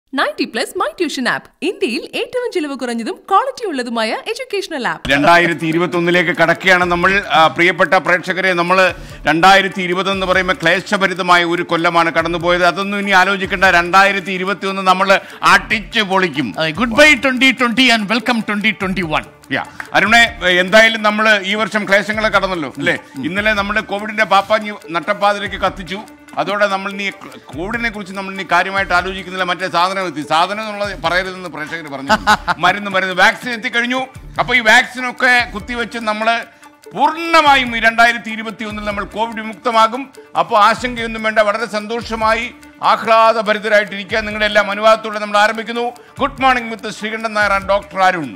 Ninety plus my tuition app ഇന്ത്യയിൽ ഏറ്റവും ചിലവ് കുറഞ്ഞതും ക്വാളിറ്റി ഉള്ളതുമായ എഡ്യൂക്കേഷണൽ ആപ്പ് രണ്ടായിരത്തി ഇരുപത്തി ഒന്നിലേക്ക് കടക്കുകയാണ് നമ്മൾ ആ, പ്രിയപ്പെട്ട പ്രേക്ഷകരെ നമ്മൾ രണ്ടായിരത്തി ഇരുപത് എന്ന് പറയുമ്പോൾ ക്ലേശഭരിതമായ ഒരു കൊല്ലമാണ് കടന്നുപോയത് അതൊന്നും ഇനി ആലോചിക്കേണ്ട രണ്ടായിരത്തി ഇരുപത്തി ഒന്ന് നമ്മൾ അടിച്ചു പൊളിക്കും good bye twenty twenty and welcome twenty twenty one yeah അരുണെ എന്തായാലും നമ്മൾ ഈ വർഷം ക്ലേശങ്ങളെ കടന്നല്ലോ അല്ലേ ഇന്നലെ നമ്മൾ കോവിഡിന്റെ പാപ്പാഞ്ഞി നട്ടപ്പാതിലേക്ക് കത്തിച്ചു അതോടെ നമ്മൾ നീ കോവിഡിനെ കുറിച്ച് നമ്മൾ ഇനി കാര്യമായിട്ട് ആലോചിക്കുന്നില്ല മറ്റേ സാധനം എത്തി സാധനം എന്നുള്ളത് പറയരുതെന്ന് പ്രേക്ഷകർ പറഞ്ഞു മരുന്ന് മരുന്ന് വാക്സിൻ എത്തിക്കഴിഞ്ഞു അപ്പൊ ഈ വാക്സിനൊക്കെ കുത്തിവെച്ച് നമ്മൾ പൂർണ്ണമായും ഈ രണ്ടായിരത്തി ഇരുപത്തി ഒന്നിൽ നമ്മൾ കോവിഡ് വിമുക്തമാകും അപ്പോൾ ആശങ്കയൊന്നും വേണ്ട വളരെ സന്തോഷമായി ആഹ്ലാദഭരിതരായിട്ടിരിക്കുക നിങ്ങളുടെ എല്ലാം അനുവാദത്തോടെ നമ്മൾ ആരംഭിക്കുന്നു good morning with Sreekandan Nair and doctor Arun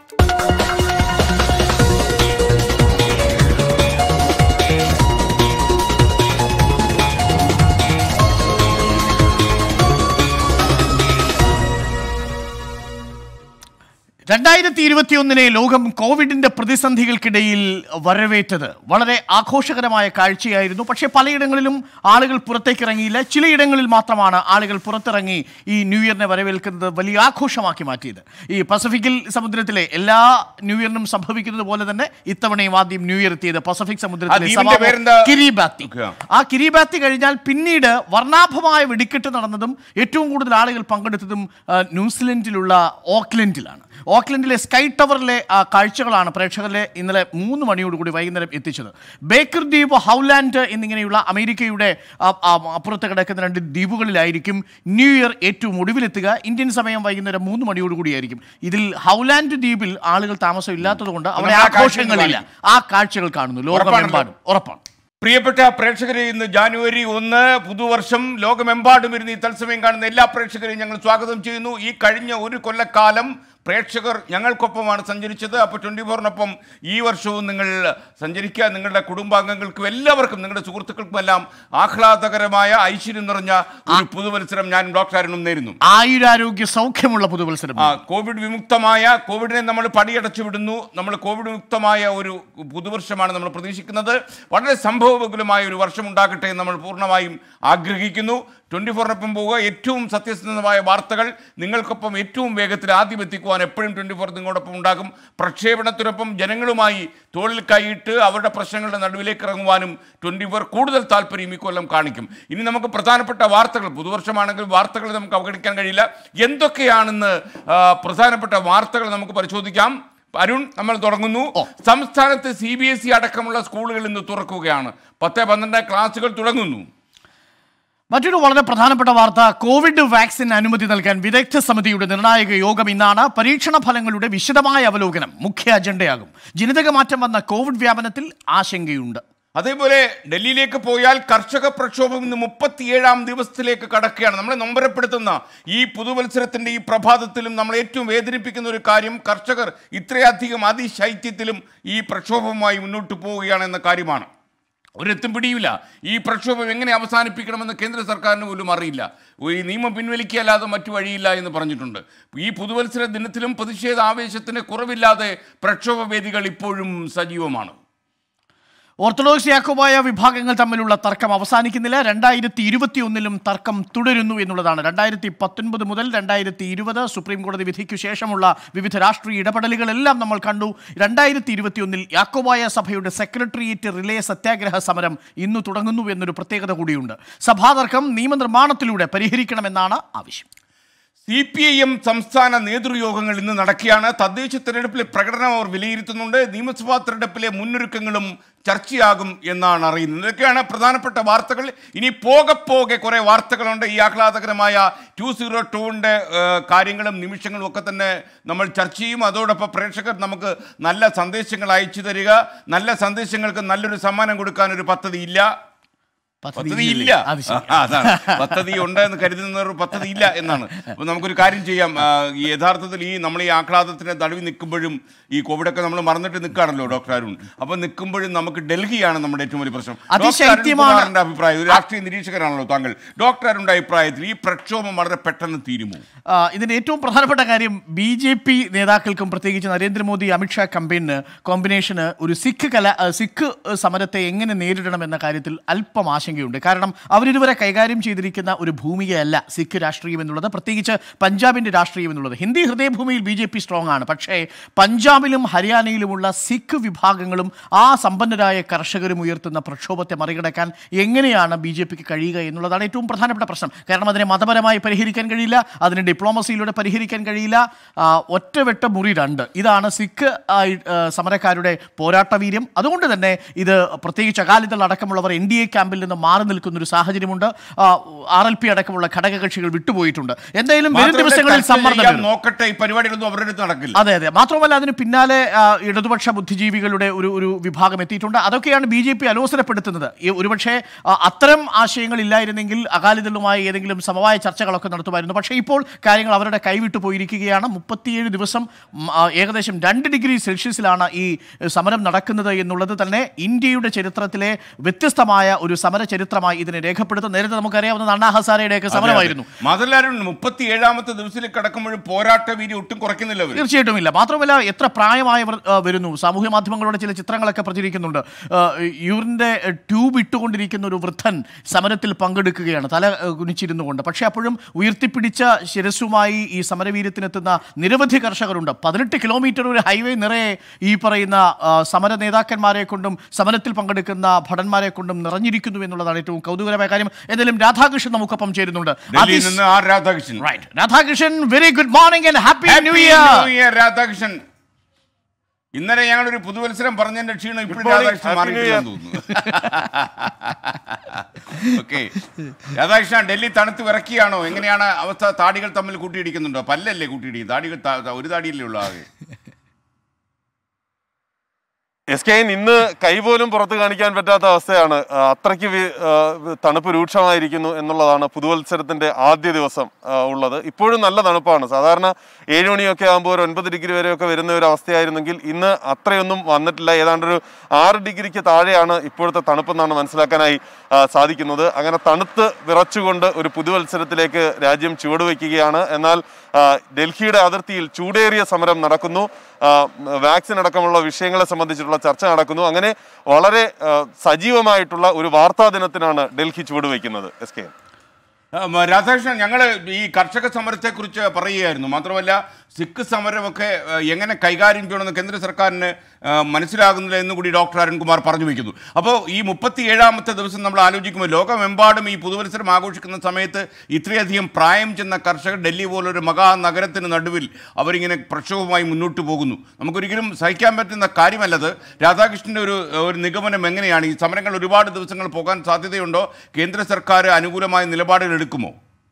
രണ്ടായിരത്തി ഇരുപത്തിയൊന്നിനെ ലോകം കോവിഡിന്റെ പ്രതിസന്ധികൾക്കിടയിൽ വരവേറ്റത് വളരെ ആഘോഷകരമായ കാഴ്ചയായിരുന്നു പക്ഷേ പലയിടങ്ങളിലും ആളുകൾ പുറത്തേക്ക് ഇറങ്ങിയില്ല ചിലയിടങ്ങളിൽ മാത്രമാണ് ആളുകൾ പുറത്തിറങ്ങി ഈ ന്യൂ ഇയറിനെ വരവേൽക്കുന്നത് വലിയ ആഘോഷമാക്കി മാറ്റിയത് ഈ പസഫിക്കിൽ സമുദ്രത്തിലെ എല്ലാ ന്യൂ ഇയറിനും സംഭവിക്കുന്നത് പോലെ തന്നെ ഇത്തവണയും ആദ്യം ന്യൂ ഇയർ എത്തിയത് പസഫിക് സമുദ്രത്തിലെ ആ ദ്വീപിന്റെ സമാപനം പേരെന്താ? Kiribati okay. ആ കിരിബാത്തി കഴിഞ്ഞാൽ പിന്നീട് വർണ്ണാഭമായ വെടിക്കെട്ട് നടന്നതും ഏറ്റവും കൂടുതൽ ആളുകൾ പങ്കെടുത്തതും ആ, ന്യൂസിലൻഡിലുള്ള ഓക്ലൻഡിലാണ് ഓക്ലൻഡിലെ സ്കൈ ടവറിലെ ആ, കാഴ്ചകളാണ് പ്രേക്ഷകരെ ഇന്നലെ മൂന്ന് മണിയോടുകൂടി വൈകുന്നേരം എത്തിച്ചത് ബേക്കർ ദ്വീപ് ഹൗലാൻഡ് എന്നിങ്ങനെയുള്ള അമേരിക്കയുടെ ആ, ആ, അപ്പുറത്ത് കിടക്കുന്ന രണ്ട് ദ്വീപുകളിലായിരിക്കും ന്യൂ ഇയർ ഏറ്റവും ഒടുവിലെത്തുക ഇന്ത്യൻ സമയം വൈകുന്നേരം മൂന്ന് മണിയോടുകൂടിയായിരിക്കും ഇതിൽ ഹൗലാൻഡ് ദ്വീപിൽ ആളുകൾ താമസം ഇല്ലാത്തതുകൊണ്ട് അവിടെ നമ്മൾ ആ കാഴ്ചകൾ ആഘോഷങ്ങളില്ല ആ കാഴ്ചകൾ കാണുന്നു ലോകമെമ്പാടും ഉറപ്പാണ് പ്രിയപ്പെട്ട പ്രേക്ഷകരെ ഇന്ന് ജാനുവരി ഒന്ന് പുതുവർഷം ലോകമെമ്പാടും ഇരുന്ന് ഈ തത്സമയം കാണുന്ന എല്ലാ പ്രേക്ഷകരെയും ഞങ്ങൾ സ്വാഗതം ചെയ്യുന്നു ഈ കഴിഞ്ഞ ഒരു കൊല്ലക്കാലം പ്രേക്ഷകർ ഞങ്ങൾക്കൊപ്പമാണ് സഞ്ചരിച്ചത് അപ്പോൾ ട്വൻറ്റി ഫോറിനൊപ്പം ഈ വർഷവും നിങ്ങൾ സഞ്ചരിക്കുക നിങ്ങളുടെ കുടുംബാംഗങ്ങൾക്കും എല്ലാവർക്കും നിങ്ങളുടെ സുഹൃത്തുക്കൾക്കും എല്ലാം ആഹ്ലാദകരമായ ഐശ്വര്യം നിറഞ്ഞ ഒരു പുതുവത്സരം ഞാൻ ഡോക്ടർ അരുണും നേരുന്നു ആയുരാരോഗ്യ സൗഖ്യമുള്ള പുതുവത്സരം ആ കോവിഡ് വിമുക്തമായ കോവിഡിനെ നമ്മൾ പടിയടച്ചു വിടുന്നു നമ്മൾ കോവിഡ് വിമുക്തമായ ഒരു പുതുവർഷമാണ് നമ്മൾ പ്രതീക്ഷിക്കുന്നത് വളരെ സംഭവബഹുലമായ ഒരു വർഷം ഉണ്ടാകട്ടെ എന്ന് നമ്മൾ പൂർണ്ണമായും ആഗ്രഹിക്കുന്നു ട്വൻറ്റി ഫോറിനൊപ്പം പോവുക ഏറ്റവും സത്യസന്ധമായ വാർത്തകൾ നിങ്ങൾക്കൊപ്പം ഏറ്റവും വേഗത്തിൽ ആദ്യം എത്തിക്കുവാൻ എപ്പോഴും ട്വൻറ്റി ഫോർ നിങ്ങളോടൊപ്പം ഉണ്ടാകും പ്രക്ഷേപണത്തിനൊപ്പം ജനങ്ങളുമായി തോളിൽ കൈയിട്ട് അവരുടെ പ്രശ്നങ്ങളുടെ നടുവിലേക്ക് ഇറങ്ങുവാനും ട്വൻറ്റി ഫോർ കൂടുതൽ താല്പര്യം ഈ കൊല്ലം കാണിക്കും ഇനി നമുക്ക് പ്രധാനപ്പെട്ട വാർത്തകൾ പുതുവർഷമാണെങ്കിൽ വാർത്തകൾ നമുക്ക് അവഗണിക്കാൻ കഴിയില്ല എന്തൊക്കെയാണെന്ന് ആ, പ്രധാനപ്പെട്ട വാർത്തകൾ നമുക്ക് പരിശോധിക്കാം അരുൺ നമ്മൾ തുടങ്ങുന്നു സംസ്ഥാനത്ത് സി ബി എസ് ഇ അടക്കമുള്ള സ്കൂളുകൾ ഇന്ന് തുറക്കുകയാണ് പത്ത് പന്ത്രണ്ട് ക്ലാസുകൾ തുടങ്ങുന്നു മറ്റൊരു വളരെ പ്രധാനപ്പെട്ട വാർത്ത കോവിഡ് വാക്സിൻ അനുമതി നൽകാൻ വിദഗ്ധ സമിതിയുടെ നിർണായക യോഗം ഇന്നാണ് പരീക്ഷണ ഫലങ്ങളുടെ വിശദമായ അവലോകനം മുഖ്യ അജണ്ടയാകും ജനിതക മാറ്റം വന്ന കോവിഡ് വ്യാപനത്തിൽ ആശങ്കയുണ്ട് അതേപോലെ ഡൽഹിയിലേക്ക് പോയാൽ കർഷക പ്രക്ഷോഭം ഇന്ന് മുപ്പത്തിയേഴാം ദിവസത്തിലേക്ക് കടക്കുകയാണ് നമ്മളെ നൊമ്പരപ്പെടുത്തുന്ന ഈ പുതുവത്സരത്തിന്റെ ഈ പ്രഭാതത്തിലും നമ്മൾ ഏറ്റവും വേദനിപ്പിക്കുന്ന ഒരു കാര്യം കർഷകർ ഇത്രയധികം അതിശൈത്യത്തിലും ഈ പ്രക്ഷോഭവുമായി മുന്നോട്ട് പോവുകയാണ് എന്ന കാര്യമാണ് ഒരെത്തും പിടിയില്ല ഈ പ്രക്ഷോഭം എങ്ങനെ അവസാനിപ്പിക്കണമെന്ന് കേന്ദ്ര സർക്കാരിന് പോലും അറിയില്ല ഈ നിയമം പിൻവലിക്കുകയല്ലാതെ മറ്റു വഴിയില്ല എന്ന് പറഞ്ഞിട്ടുണ്ട് ഈ പുതുവത്സര ദിനത്തിലും പ്രതിഷേധ ആവേശത്തിന് കുറവില്ലാതെ പ്രക്ഷോഭ വേദികൾ ഇപ്പോഴും സജീവമാണ് ഓർത്തഡോക്സ് യാക്കോബായ വിഭാഗങ്ങൾ തമ്മിലുള്ള തർക്കം അവസാനിക്കുന്നില്ല രണ്ടായിരത്തി ഇരുപത്തി ഒന്നിലും തർക്കം തുടരുന്നു എന്നുള്ളതാണ് രണ്ടായിരത്തി പത്തൊൻപത് മുതൽ രണ്ടായിരത്തി ഇരുപത് സുപ്രീം കോടതി വിധിക്കു ശേഷമുള്ള വിവിധ രാഷ്ട്രീയ ഇടപെടലുകളെല്ലാം നമ്മൾ കണ്ടു രണ്ടായിരത്തി ഇരുപത്തി ഒന്നിൽ യാക്കോബായ സഭയുടെ സെക്രട്ടേറിയറ്റ് റിലേ സത്യാഗ്രഹ സമരം ഇന്ന് തുടങ്ങുന്നു എന്നൊരു പ്രത്യേകത കൂടിയുണ്ട് സഭാതർക്കം നിയമനിർമ്മാണത്തിലൂടെ പരിഹരിക്കണമെന്നാണ് ആവശ്യം സി പി ഐ എം സംസ്ഥാന നേതൃയോഗങ്ങൾ ഇന്ന് നടക്കുകയാണ് തദ്ദേശ തെരഞ്ഞെടുപ്പിലെ പ്രകടനം അവർ വിലയിരുത്തുന്നുണ്ട് നിയമസഭാ തെരഞ്ഞെടുപ്പിലെ മുന്നൊരുക്കങ്ങളും ചർച്ചയാകും എന്നാണ് അറിയുന്നത് ഇതൊക്കെയാണ് പ്രധാനപ്പെട്ട വാർത്തകൾ ഇനി പോകെ പോകെ കുറേ വാർത്തകളുണ്ട് ഈ ആഹ്ലാദകരമായ ടു സീറോ ടുവിൻ്റെ കാര്യങ്ങളും നിമിഷങ്ങളും ഒക്കെ തന്നെ നമ്മൾ ചർച്ച ചെയ്യും അതോടൊപ്പം പ്രേക്ഷകർ നമുക്ക് നല്ല സന്ദേശങ്ങൾ അയച്ചു തരിക നല്ല സന്ദേശങ്ങൾക്ക് നല്ലൊരു സമ്മാനം കൊടുക്കാൻ ഒരു പദ്ധതി ഇല്ല പദ്ധതി ഇല്ല അത് ശരി. ആ, അതാണ് പദ്ധതി ഉണ്ട് എന്ന് കരുതുന്നവർ പദ്ധതി ഇല്ല എന്നാണ് അപ്പൊ നമുക്കൊരു കാര്യം ചെയ്യാം ആ, ഈ യഥാർത്ഥത്തിൽ ഈ നമ്മൾ ഈ ആഹ്ലാദത്തിന് തടവി നിൽക്കുമ്പോഴും ഈ കോവിഡൊക്കെ നമ്മൾ മറന്നിട്ട് നിൽക്കുകയാണല്ലോ ഡോക്ടർ അരുൺ അപ്പൊ നിൽക്കുമ്പോഴും നമുക്ക് ഡൽഹിയാണ് നമ്മുടെ ഏറ്റവും വലിയ പ്രശ്നം ഡോക്ടർ അരുൺ അതിശൈത്യമാണ്. കുമാറിന്റെ അഭിപ്രായം ഒരു രാഷ്ട്രീയ നിരീക്ഷകനാണല്ലോ താങ്കൾ ഡോക്ടർ അരുണിന്റെ അഭിപ്രായത്തിൽ ഈ പ്രക്ഷോഭം വളരെ പെട്ടെന്ന് തീരുമോ ആ, ഇതിന്റെ ഏറ്റവും പ്രധാനപ്പെട്ട കാര്യം ബി ജെ പി നേതാക്കൾക്കും പ്രത്യേകിച്ച് നരേന്ദ്രമോദി അമിത്ഷാ കമ്പയിന് കോമ്പിനേഷന് ഒരു സിഖ് കല ആ, സിഖ് സമരത്തെ എങ്ങനെ നേരിടണം എന്ന കാര്യത്തിൽ അല്പം ആശങ്ക ആശങ്കയുണ്ട് കാരണം അവരിതുവരെ കൈകാര്യം ചെയ്തിരിക്കുന്ന ഒരു ഭൂമികയല്ല സിഖ് രാഷ്ട്രീയം എന്നുള്ളത് പ്രത്യേകിച്ച് പഞ്ചാബിൻ്റെ രാഷ്ട്രീയം എന്നുള്ളത് ഹിന്ദി ഹൃദയഭൂമിയിൽ ബി ജെ പി സ്ട്രോങ് ആണ് പക്ഷേ പഞ്ചാബിലും ഹരിയാനയിലുമുള്ള സിഖ് വിഭാഗങ്ങളും ആ സമ്പന്നരായ കർഷകരും ഉയർത്തുന്ന പ്രക്ഷോഭത്തെ മറികടക്കാൻ എങ്ങനെയാണ് ബി ജെ പിക്ക് കഴിയുക എന്നുള്ളതാണ് ഏറ്റവും പ്രധാനപ്പെട്ട പ്രശ്നം കാരണം അതിനെ മതപരമായി പരിഹരിക്കാൻ കഴിയില്ല അതിനെ ഡിപ്ലോമസിയിലൂടെ പരിഹരിക്കാൻ കഴിയില്ല ആ, ഒറ്റവെട്ട മുറി രണ്ട് ഇതാണ് സിഖ് ആയി, ആ, സമരക്കാരുടെ പോരാട്ട വീര്യം അതുകൊണ്ട് തന്നെ ഇത് പ്രത്യേകിച്ച് അകാലിദൾ അടക്കമുള്ളവർ എൻ ഡി എ ക്യാമ്പിൽ നിന്ന് മാറി നിൽക്കുന്ന ഒരു സാഹചര്യമുണ്ട് ആർ എൽ പി അടക്കമുള്ള ഘടകകക്ഷികൾ വിട്ടുപോയിട്ടുണ്ട് എന്തായാലും വരും മാത്രമല്ല, ദിവസങ്ങളിൽ ചർച്ച സമ്മർദ്ദം ചെയ്യാൻ വരും. നോക്കട്ടെ ഈ പരിപാടികളൊന്നും അവരുടെ അടുത്ത് നടക്കില്ല അതെ അതെ മാത്രമല്ല അതിന് പിന്നാലെ ആ, ഇടതുപക്ഷ ബുദ്ധിജീവികളുടെ ഒരു ഒരു വിഭാഗം എത്തിയിട്ടുണ്ട് അതൊക്കെയാണ് ബി ജെ പി അലോസരപ്പെടുത്തുന്നത് ഈ ഒരുപക്ഷെ ആ, അത്തരം ആശയങ്ങൾ ഇല്ലായിരുന്നെങ്കിൽ അകാലിദളുമായി ഏതെങ്കിലും സമവായ ചർച്ചകളൊക്കെ നടത്തുമായിരുന്നു പക്ഷേ ഇപ്പോൾ കാര്യങ്ങൾ അവരുടെ കൈവിട്ടു പോയിരിക്കുകയാണ് മുപ്പത്തിയേഴ് ദിവസം ഉം, ആ, ഏകദേശം രണ്ട് ഡിഗ്രി സെൽഷ്യസിലാണ് ഈ എ, സമരം നടക്കുന്നത് എന്നുള്ളത് തന്നെ ഇന്ത്യയുടെ ചരിത്രത്തിലെ വ്യത്യസ്തമായ ഒരു സമര ചരിത്രമായി ഇതിനെ രേഖപ്പെടുത്തും നേരത്തെ നമുക്കറിയാവുന്ന അണ്ണാ ഹസാരയുടെയൊക്കെ സമരമായിരുന്നു മാത്രമല്ല മുപ്പത്തി ഏഴാമത്തെ ദിവസത്തിലേക്ക് കടക്കുമ്പോഴും പോരാട്ട വീര്യം ഒട്ടും കുറയ്ക്കുന്നില്ല അവർ തീർച്ചയായിട്ടും ഇല്ല മാത്രമല്ല എത്ര പ്രായമായവർ ആ, വരുന്നു സാമൂഹ്യ മാധ്യമങ്ങളുടെ ചില ചിത്രങ്ങളൊക്കെ പ്രചരിക്കുന്നുണ്ട് ആ, യൂറിൻ്റെ ട്യൂബ് ഇട്ടുകൊണ്ടിരിക്കുന്ന ഒരു വൃദ്ധൻ സമരത്തിൽ പങ്കെടുക്കുകയാണ് തല ആ, കുനിച്ചിരുന്നു കൊണ്ട് പക്ഷേ അപ്പോഴും ഉയർത്തിപ്പിടിച്ച ശിരസ്സുമായി ഈ സമരവീര്യത്തിനെത്തുന്ന നിരവധി കർഷകരുണ്ട് പതിനെട്ട് കിലോമീറ്റർ ഒരു ഹൈവേ നിറയെ ഈ പറയുന്ന ആ, സമര നേതാക്കന്മാരെ കൊണ്ടും സമരത്തിൽ പങ്കെടുക്കുന്ന ഭടന്മാരെ കൊണ്ടും നിറഞ്ഞിരിക്കുന്നു എന്നുള്ളതാണ് ഏറ്റവും കൗതുകരമായ കാര്യം എന്തായാലും രാധാകൃഷ്ണൻ നമുക്കൊപ്പം ചേരുന്നുണ്ട് ഡൽഹിയിൽ അതിസ്- നിന്ന് R Radhakrishnan right Radhakrishnan very good morning and happy Happy new year New Year, Radhakrishnan ഇന്നലെ ഞങ്ങളൊരു പുതുവത്സരം പറഞ്ഞതിന്റെ ക്ഷീണം ഇപ്പോഴും morning, രാധാകൃഷ്ണൻ Happy New മാറിയിട്ടില്ലെന്ന് തോന്നുന്നു ഓക്കെ രാധാകൃഷ്ണൻ ഡൽഹി തണുത്ത് വിറക്കിയാണോ എങ്ങനെയാണ് അവസ്ഥ താടികൾ തമ്മിൽ കൂട്ടിയിടിക്കുന്നുണ്ടോ പല്ലല്ലേ കൂട്ടിയിടിക്കും താടികൾ ത- ത- ഒരു താടിയല്ലേ ഉള്ളൂ ആകെ എസ് കെ ഇന്ന് കൈ പോലും പുറത്ത് കാണിക്കാൻ പറ്റാത്ത അവസ്ഥയാണ് ആ, അത്രയ്ക്ക് വി- ആ, തണുപ്പ് രൂക്ഷമായിരിക്കുന്നു എന്നുള്ളതാണ് പുതുവത്സരത്തിന്റെ ആദ്യ ദിവസം ആ, ഉള്ളത് ഇപ്പോഴും നല്ല തണുപ്പാണ് സാധാരണ ഏഴ് മണിയൊക്കെ ആകുമ്പോൾ ഒരു ഒൻപത് ഡിഗ്രി വരെയൊക്കെ വരുന്ന ഒരു അവസ്ഥയായിരുന്നെങ്കിൽ ഇന്ന് അത്രയൊന്നും വന്നിട്ടില്ല ഏതാണ്ട് ഒരു ആറ് ഡിഗ്രിക്ക് താഴെയാണ് ഇപ്പോഴത്തെ തണുപ്പെന്നാണ് മനസ്സിലാക്കാനായി ആ, സാധിക്കുന്നത് അങ്ങനെ തണുത്ത് വിറച്ചുകൊണ്ട് ഒരു പുതുവത്സരത്തിലേക്ക് രാജ്യം ചുവടുവെക്കുകയാണ് എന്നാൽ ആ, ഡൽഹിയുടെ അതിർത്തിയിൽ ചൂടേറിയ സമരം നടക്കുന്നു ആ, വാക്സിൻ അടക്കമുള്ള വിഷയങ്ങളെ സംബന്ധിച്ചിട്ടുള്ള ചർച്ച നടക്കുന്നു അങ്ങനെ വളരെ ആ, സജീവമായിട്ടുള്ള ഒരു വാർത്താ ദിനത്തിനാണ് ഡൽഹി ചുവടുവെക്കുന്നത് എസ് കെ ഉം, രാധാകൃഷ്ണൻ ഞങ്ങൾ ഈ കർഷക സമരത്തെക്കുറിച്ച് പറയുകയായിരുന്നു മാത്രമല്ല സിഖ് സമരമൊക്കെ ഏഹ്, എങ്ങനെ കൈകാര്യം ചെയ്യണമെന്ന് കേന്ദ്ര സർക്കാരിന് ഏഹ്, മനസ്സിലാകുന്നില്ല എന്ന് കൂടി ഡോക്ടർ അരുൺകുമാർ പറഞ്ഞു വയ്ക്കുന്നു അപ്പോൾ ഈ മുപ്പത്തി ഏഴാമത്തെ ദിവസം നമ്മൾ ആലോചിക്കുമ്പോൾ ലോകമെമ്പാടും ഈ പുതുവത്സരം ആഘോഷിക്കുന്ന സമയത്ത് ഇത്രയധികം പ്രായം ചെന്ന കർഷകർ ഡൽഹി പോലൊരു മഹാനഗരത്തിന് നടുവിൽ അവരിങ്ങനെ പ്രക്ഷോഭമായി മുന്നോട്ട് പോകുന്നു നമുക്കൊരിക്കലും സഹിക്കാൻ പറ്റുന്ന കാര്യമല്ലത് രാധാകൃഷ്ണൻ്റെ ഒരു ഒരു നിഗമനം എങ്ങനെയാണ് ഈ സമരങ്ങൾ ഒരുപാട് ദിവസങ്ങൾ പോകാൻ സാധ്യതയുണ്ടോ കേന്ദ്ര സർക്കാർ അനുകൂലമായ നിലപാടുകൾ എടുക്കുമോ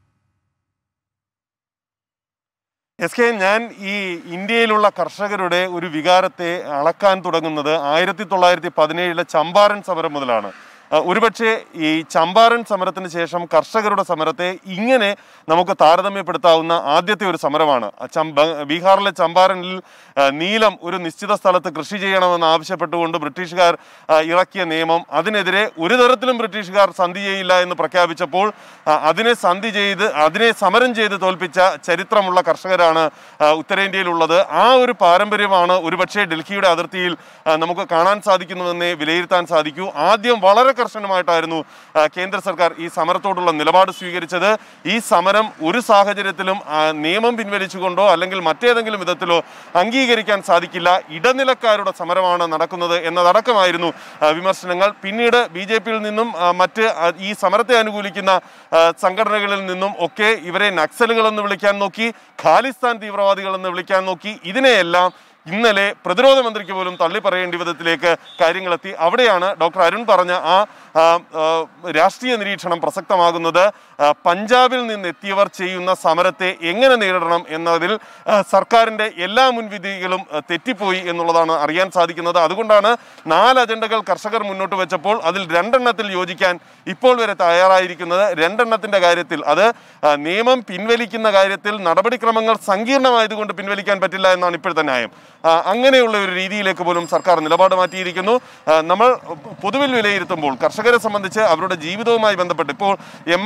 എസ് കെ ഞാൻ ഈ ഇന്ത്യയിലുള്ള കർഷകരുടെ ഒരു വികാരത്തെ അളക്കാൻ തുടങ്ങുന്നത് ആയിരത്തി തൊള്ളായിരത്തി പതിനേഴിലെ ചമ്പാരൻ സമരം മുതലാണ് ആ, ഒരുപക്ഷെ ഈ ചമ്പാരൻ സമരത്തിന് ശേഷം കർഷകരുടെ സമരത്തെ ഇങ്ങനെ നമുക്ക് താരതമ്യപ്പെടുത്താവുന്ന ആദ്യത്തെ ഒരു സമരമാണ് ആ ചം- ബ- ബീഹാറിലെ ചമ്പാരനിൽ ആ, നീലം ഒരു നിശ്ചിത സ്ഥലത്ത് കൃഷി ചെയ്യണമെന്ന് ആവശ്യപ്പെട്ടുകൊണ്ട് ബ്രിട്ടീഷുകാർ ആ, ഇറക്കിയ നിയമം അതിനെതിരെ ഒരു തരത്തിലും ബ്രിട്ടീഷുകാർ സന്ധി ചെയ്യില്ല എന്ന് പ്രഖ്യാപിച്ചപ്പോൾ ആ, അതിനെ സന്ധി ചെയ്ത് അതിനെ സമരം ചെയ്ത് തോൽപ്പിച്ച ചരിത്രമുള്ള കർഷകരാണ് ആ, ഉത്തരേന്ത്യയിലുള്ളത് ആ ഒരു പാരമ്പര്യമാണ് ഒരുപക്ഷെ ഡൽഹിയുടെ അതിർത്തിയിൽ ആ, നമുക്ക് കാണാൻ സാധിക്കുന്നുവെന്നേ വിലയിരുത്താൻ സാധിക്കൂ ആദ്യം വളരെ കർശനമായിട്ടായിരുന്നു ആ, കേന്ദ്ര സർക്കാർ ഈ സമരത്തോടുള്ള നിലപാട് സ്വീകരിച്ചത് ഈ സമരം ഒരു സാഹചര്യത്തിലും ആ, നിയമം പിൻവലിച്ചുകൊണ്ടോ അല്ലെങ്കിൽ മറ്റേതെങ്കിലും വിധത്തിലോ അംഗീകരിക്കാൻ സാധിക്കില്ല ഇടനിലക്കാരുടെ സമരമാണ് നടക്കുന്നത് എന്നതടക്കമായിരുന്നു ആ, വിമർശനങ്ങൾ പിന്നീട് ബി ജെ പിയിൽ നിന്നും ആ, മറ്റ് ആ, ഈ സമരത്തെ അനുകൂലിക്കുന്ന ആ, സംഘടനകളിൽ നിന്നും ഒക്കെ ഇവരെ നക്സലുകൾ എന്ന് വിളിക്കാൻ നോക്കി ഖാലിസ്ഥാൻ തീവ്രവാദികൾ എന്ന് വിളിക്കാൻ നോക്കി ഇതിനെയെല്ലാം ഇന്നലെ പ്രതിരോധ മന്ത്രിക്ക് പോലും തള്ളി പറയേണ്ട വിധത്തിലേക്ക് കാര്യങ്ങളെത്തി അവിടെയാണ് ഡോക്ടർ അരുൺ പറഞ്ഞ ആ ആ, ആ, രാഷ്ട്രീയ നിരീക്ഷണം പ്രസക്തമാകുന്നത് ആ, പഞ്ചാബിൽ നിന്ന് എത്തിയവർ ചെയ്യുന്ന സമരത്തെ എങ്ങനെ നേരിടണം എന്നതിൽ ആ, സർക്കാരിൻ്റെ എല്ലാ മുൻവിധികളും ആ, തെറ്റിപ്പോയി എന്നുള്ളതാണ് അറിയാൻ സാധിക്കുന്നത് അതുകൊണ്ടാണ് നാല് അജണ്ടകൾ കർഷകർ മുന്നോട്ട് വെച്ചപ്പോൾ അതിൽ രണ്ടെണ്ണത്തിൽ യോജിക്കാൻ ഇപ്പോൾ വരെ തയ്യാറായിരിക്കുന്നത് രണ്ടെണ്ണത്തിന്റെ കാര്യത്തിൽ അത് ആ, നിയമം പിൻവലിക്കുന്ന കാര്യത്തിൽ നടപടിക്രമങ്ങൾ സങ്കീർണമായതുകൊണ്ട് പിൻവലിക്കാൻ പറ്റില്ല എന്നാണ് ഇപ്പോഴത്തെ ന്യായം ആ, അങ്ങനെയുള്ള ഒരു രീതിയിലേക്ക് പോലും സർക്കാർ നിലപാട് മാറ്റിയിരിക്കുന്നു ആ, നമ്മൾ പൊതുവിൽ വിലയിരുത്തുമ്പോൾ കർഷകരെ സംബന്ധിച്ച് അവരുടെ ജീവിതവുമായി ബന്ധപ്പെട്ട് ഇപ്പോൾ എം എസ് പി ഉണ്ട്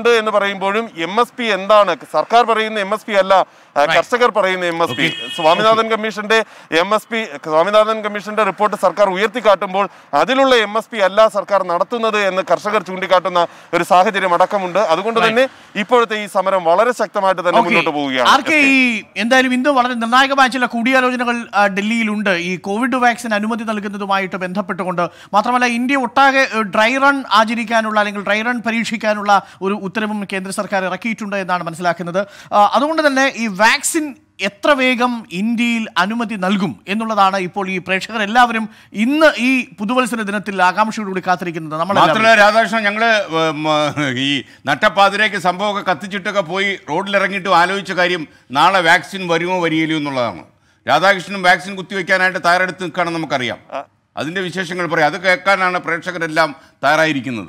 ഉണ്ട് എന്ന് പറയുമ്പോഴും എം എസ് പി എന്താണ് സർക്കാർ പറയുന്ന എം എസ് പി അല്ല ആ, കർഷകർ പറയുന്ന എം എസ് പി സ്വാമിനാഥൻ കമ്മീഷന്റെ എം എസ് പി സ്വാമിനാഥൻ കമ്മീഷന്റെ റിപ്പോർട്ട് സർക്കാർ ഉയർത്തിക്കാട്ടുമ്പോൾ അതിലുള്ള എം എസ് പി അല്ല സർക്കാർ നടത്തുന്നത് എന്ന് കർഷകർ ചൂണ്ടിക്കാട്ടുന്ന ഒരു സാഹചര്യം അടക്കമുണ്ട് അതുകൊണ്ട് തന്നെ ഇപ്പോഴത്തെ ഈ സമരം വളരെ ശക്തമായിട്ട് തന്നെ Okay. മുന്നോട്ട് പോവുകയാണ് ആർക്കെ ഈ എന്തായാലും ഇന്ന് വളരെ നിർണായകമായ ചില കൂടിയാലോചനകൾ ആ, ഡൽഹിയിലുണ്ട് ഈ കോവിഡ് വാക്സിൻ അനുമതി നൽകുന്നതുമായിട്ട് ബന്ധപ്പെട്ടുകൊണ്ട് മാത്രമല്ല ഇന്ത്യ ഒട്ടാകെ ഏഹ്, ഡ്രൈ റൺ ആചരിക്കാനുള്ള അല്ലെങ്കിൽ ഡ്രൈ റൺ പരീക്ഷിക്കാനുള്ള ഒരു ഉത്തരവും കേന്ദ്ര സർക്കാർ ഇറക്കിയിട്ടുണ്ട് എന്നാണ് മനസ്സിലാക്കുന്നത് ആ, അതുകൊണ്ട് തന്നെ ഈ വാക്സിൻ എത്ര വേഗം ഇന്ത്യയിൽ അനുമതി നൽകും എന്നുള്ളതാണ് ഇപ്പോൾ ഈ പ്രേക്ഷകർ എല്ലാവരും ഇന്ന് ഈ പുതുവത്സര ദിനത്തിൽ ആകാംക്ഷയോടുകൂടി കാത്തിരിക്കുന്നത് നമ്മൾ മാത്രമല്ല രാധാകൃഷ്ണൻ ഞങ്ങള് ഉം, ഈ നട്ടപ്പാതിരേക്ക് സംഭവമൊക്കെ കത്തിച്ചിട്ടൊക്കെ പോയി റോഡിലിറങ്ങിയിട്ട് ആലോചിച്ച കാര്യം നാളെ വാക്സിൻ വരുമോ വരികയില്ലയോ എന്നുള്ളതാണ് രാധാകൃഷ്ണനും വാക്സിൻ കുത്തിവെക്കാനായിട്ട് തയ്യാറെടുത്ത് നിൽക്കുകയാണെന്ന് നമുക്കറിയാം അതിന്റെ വിശേഷങ്ങൾ പറയാം അത് കേൾക്കാനാണ് പ്രേക്ഷകരെല്ലാം തയ്യാറായിരിക്കുന്നത്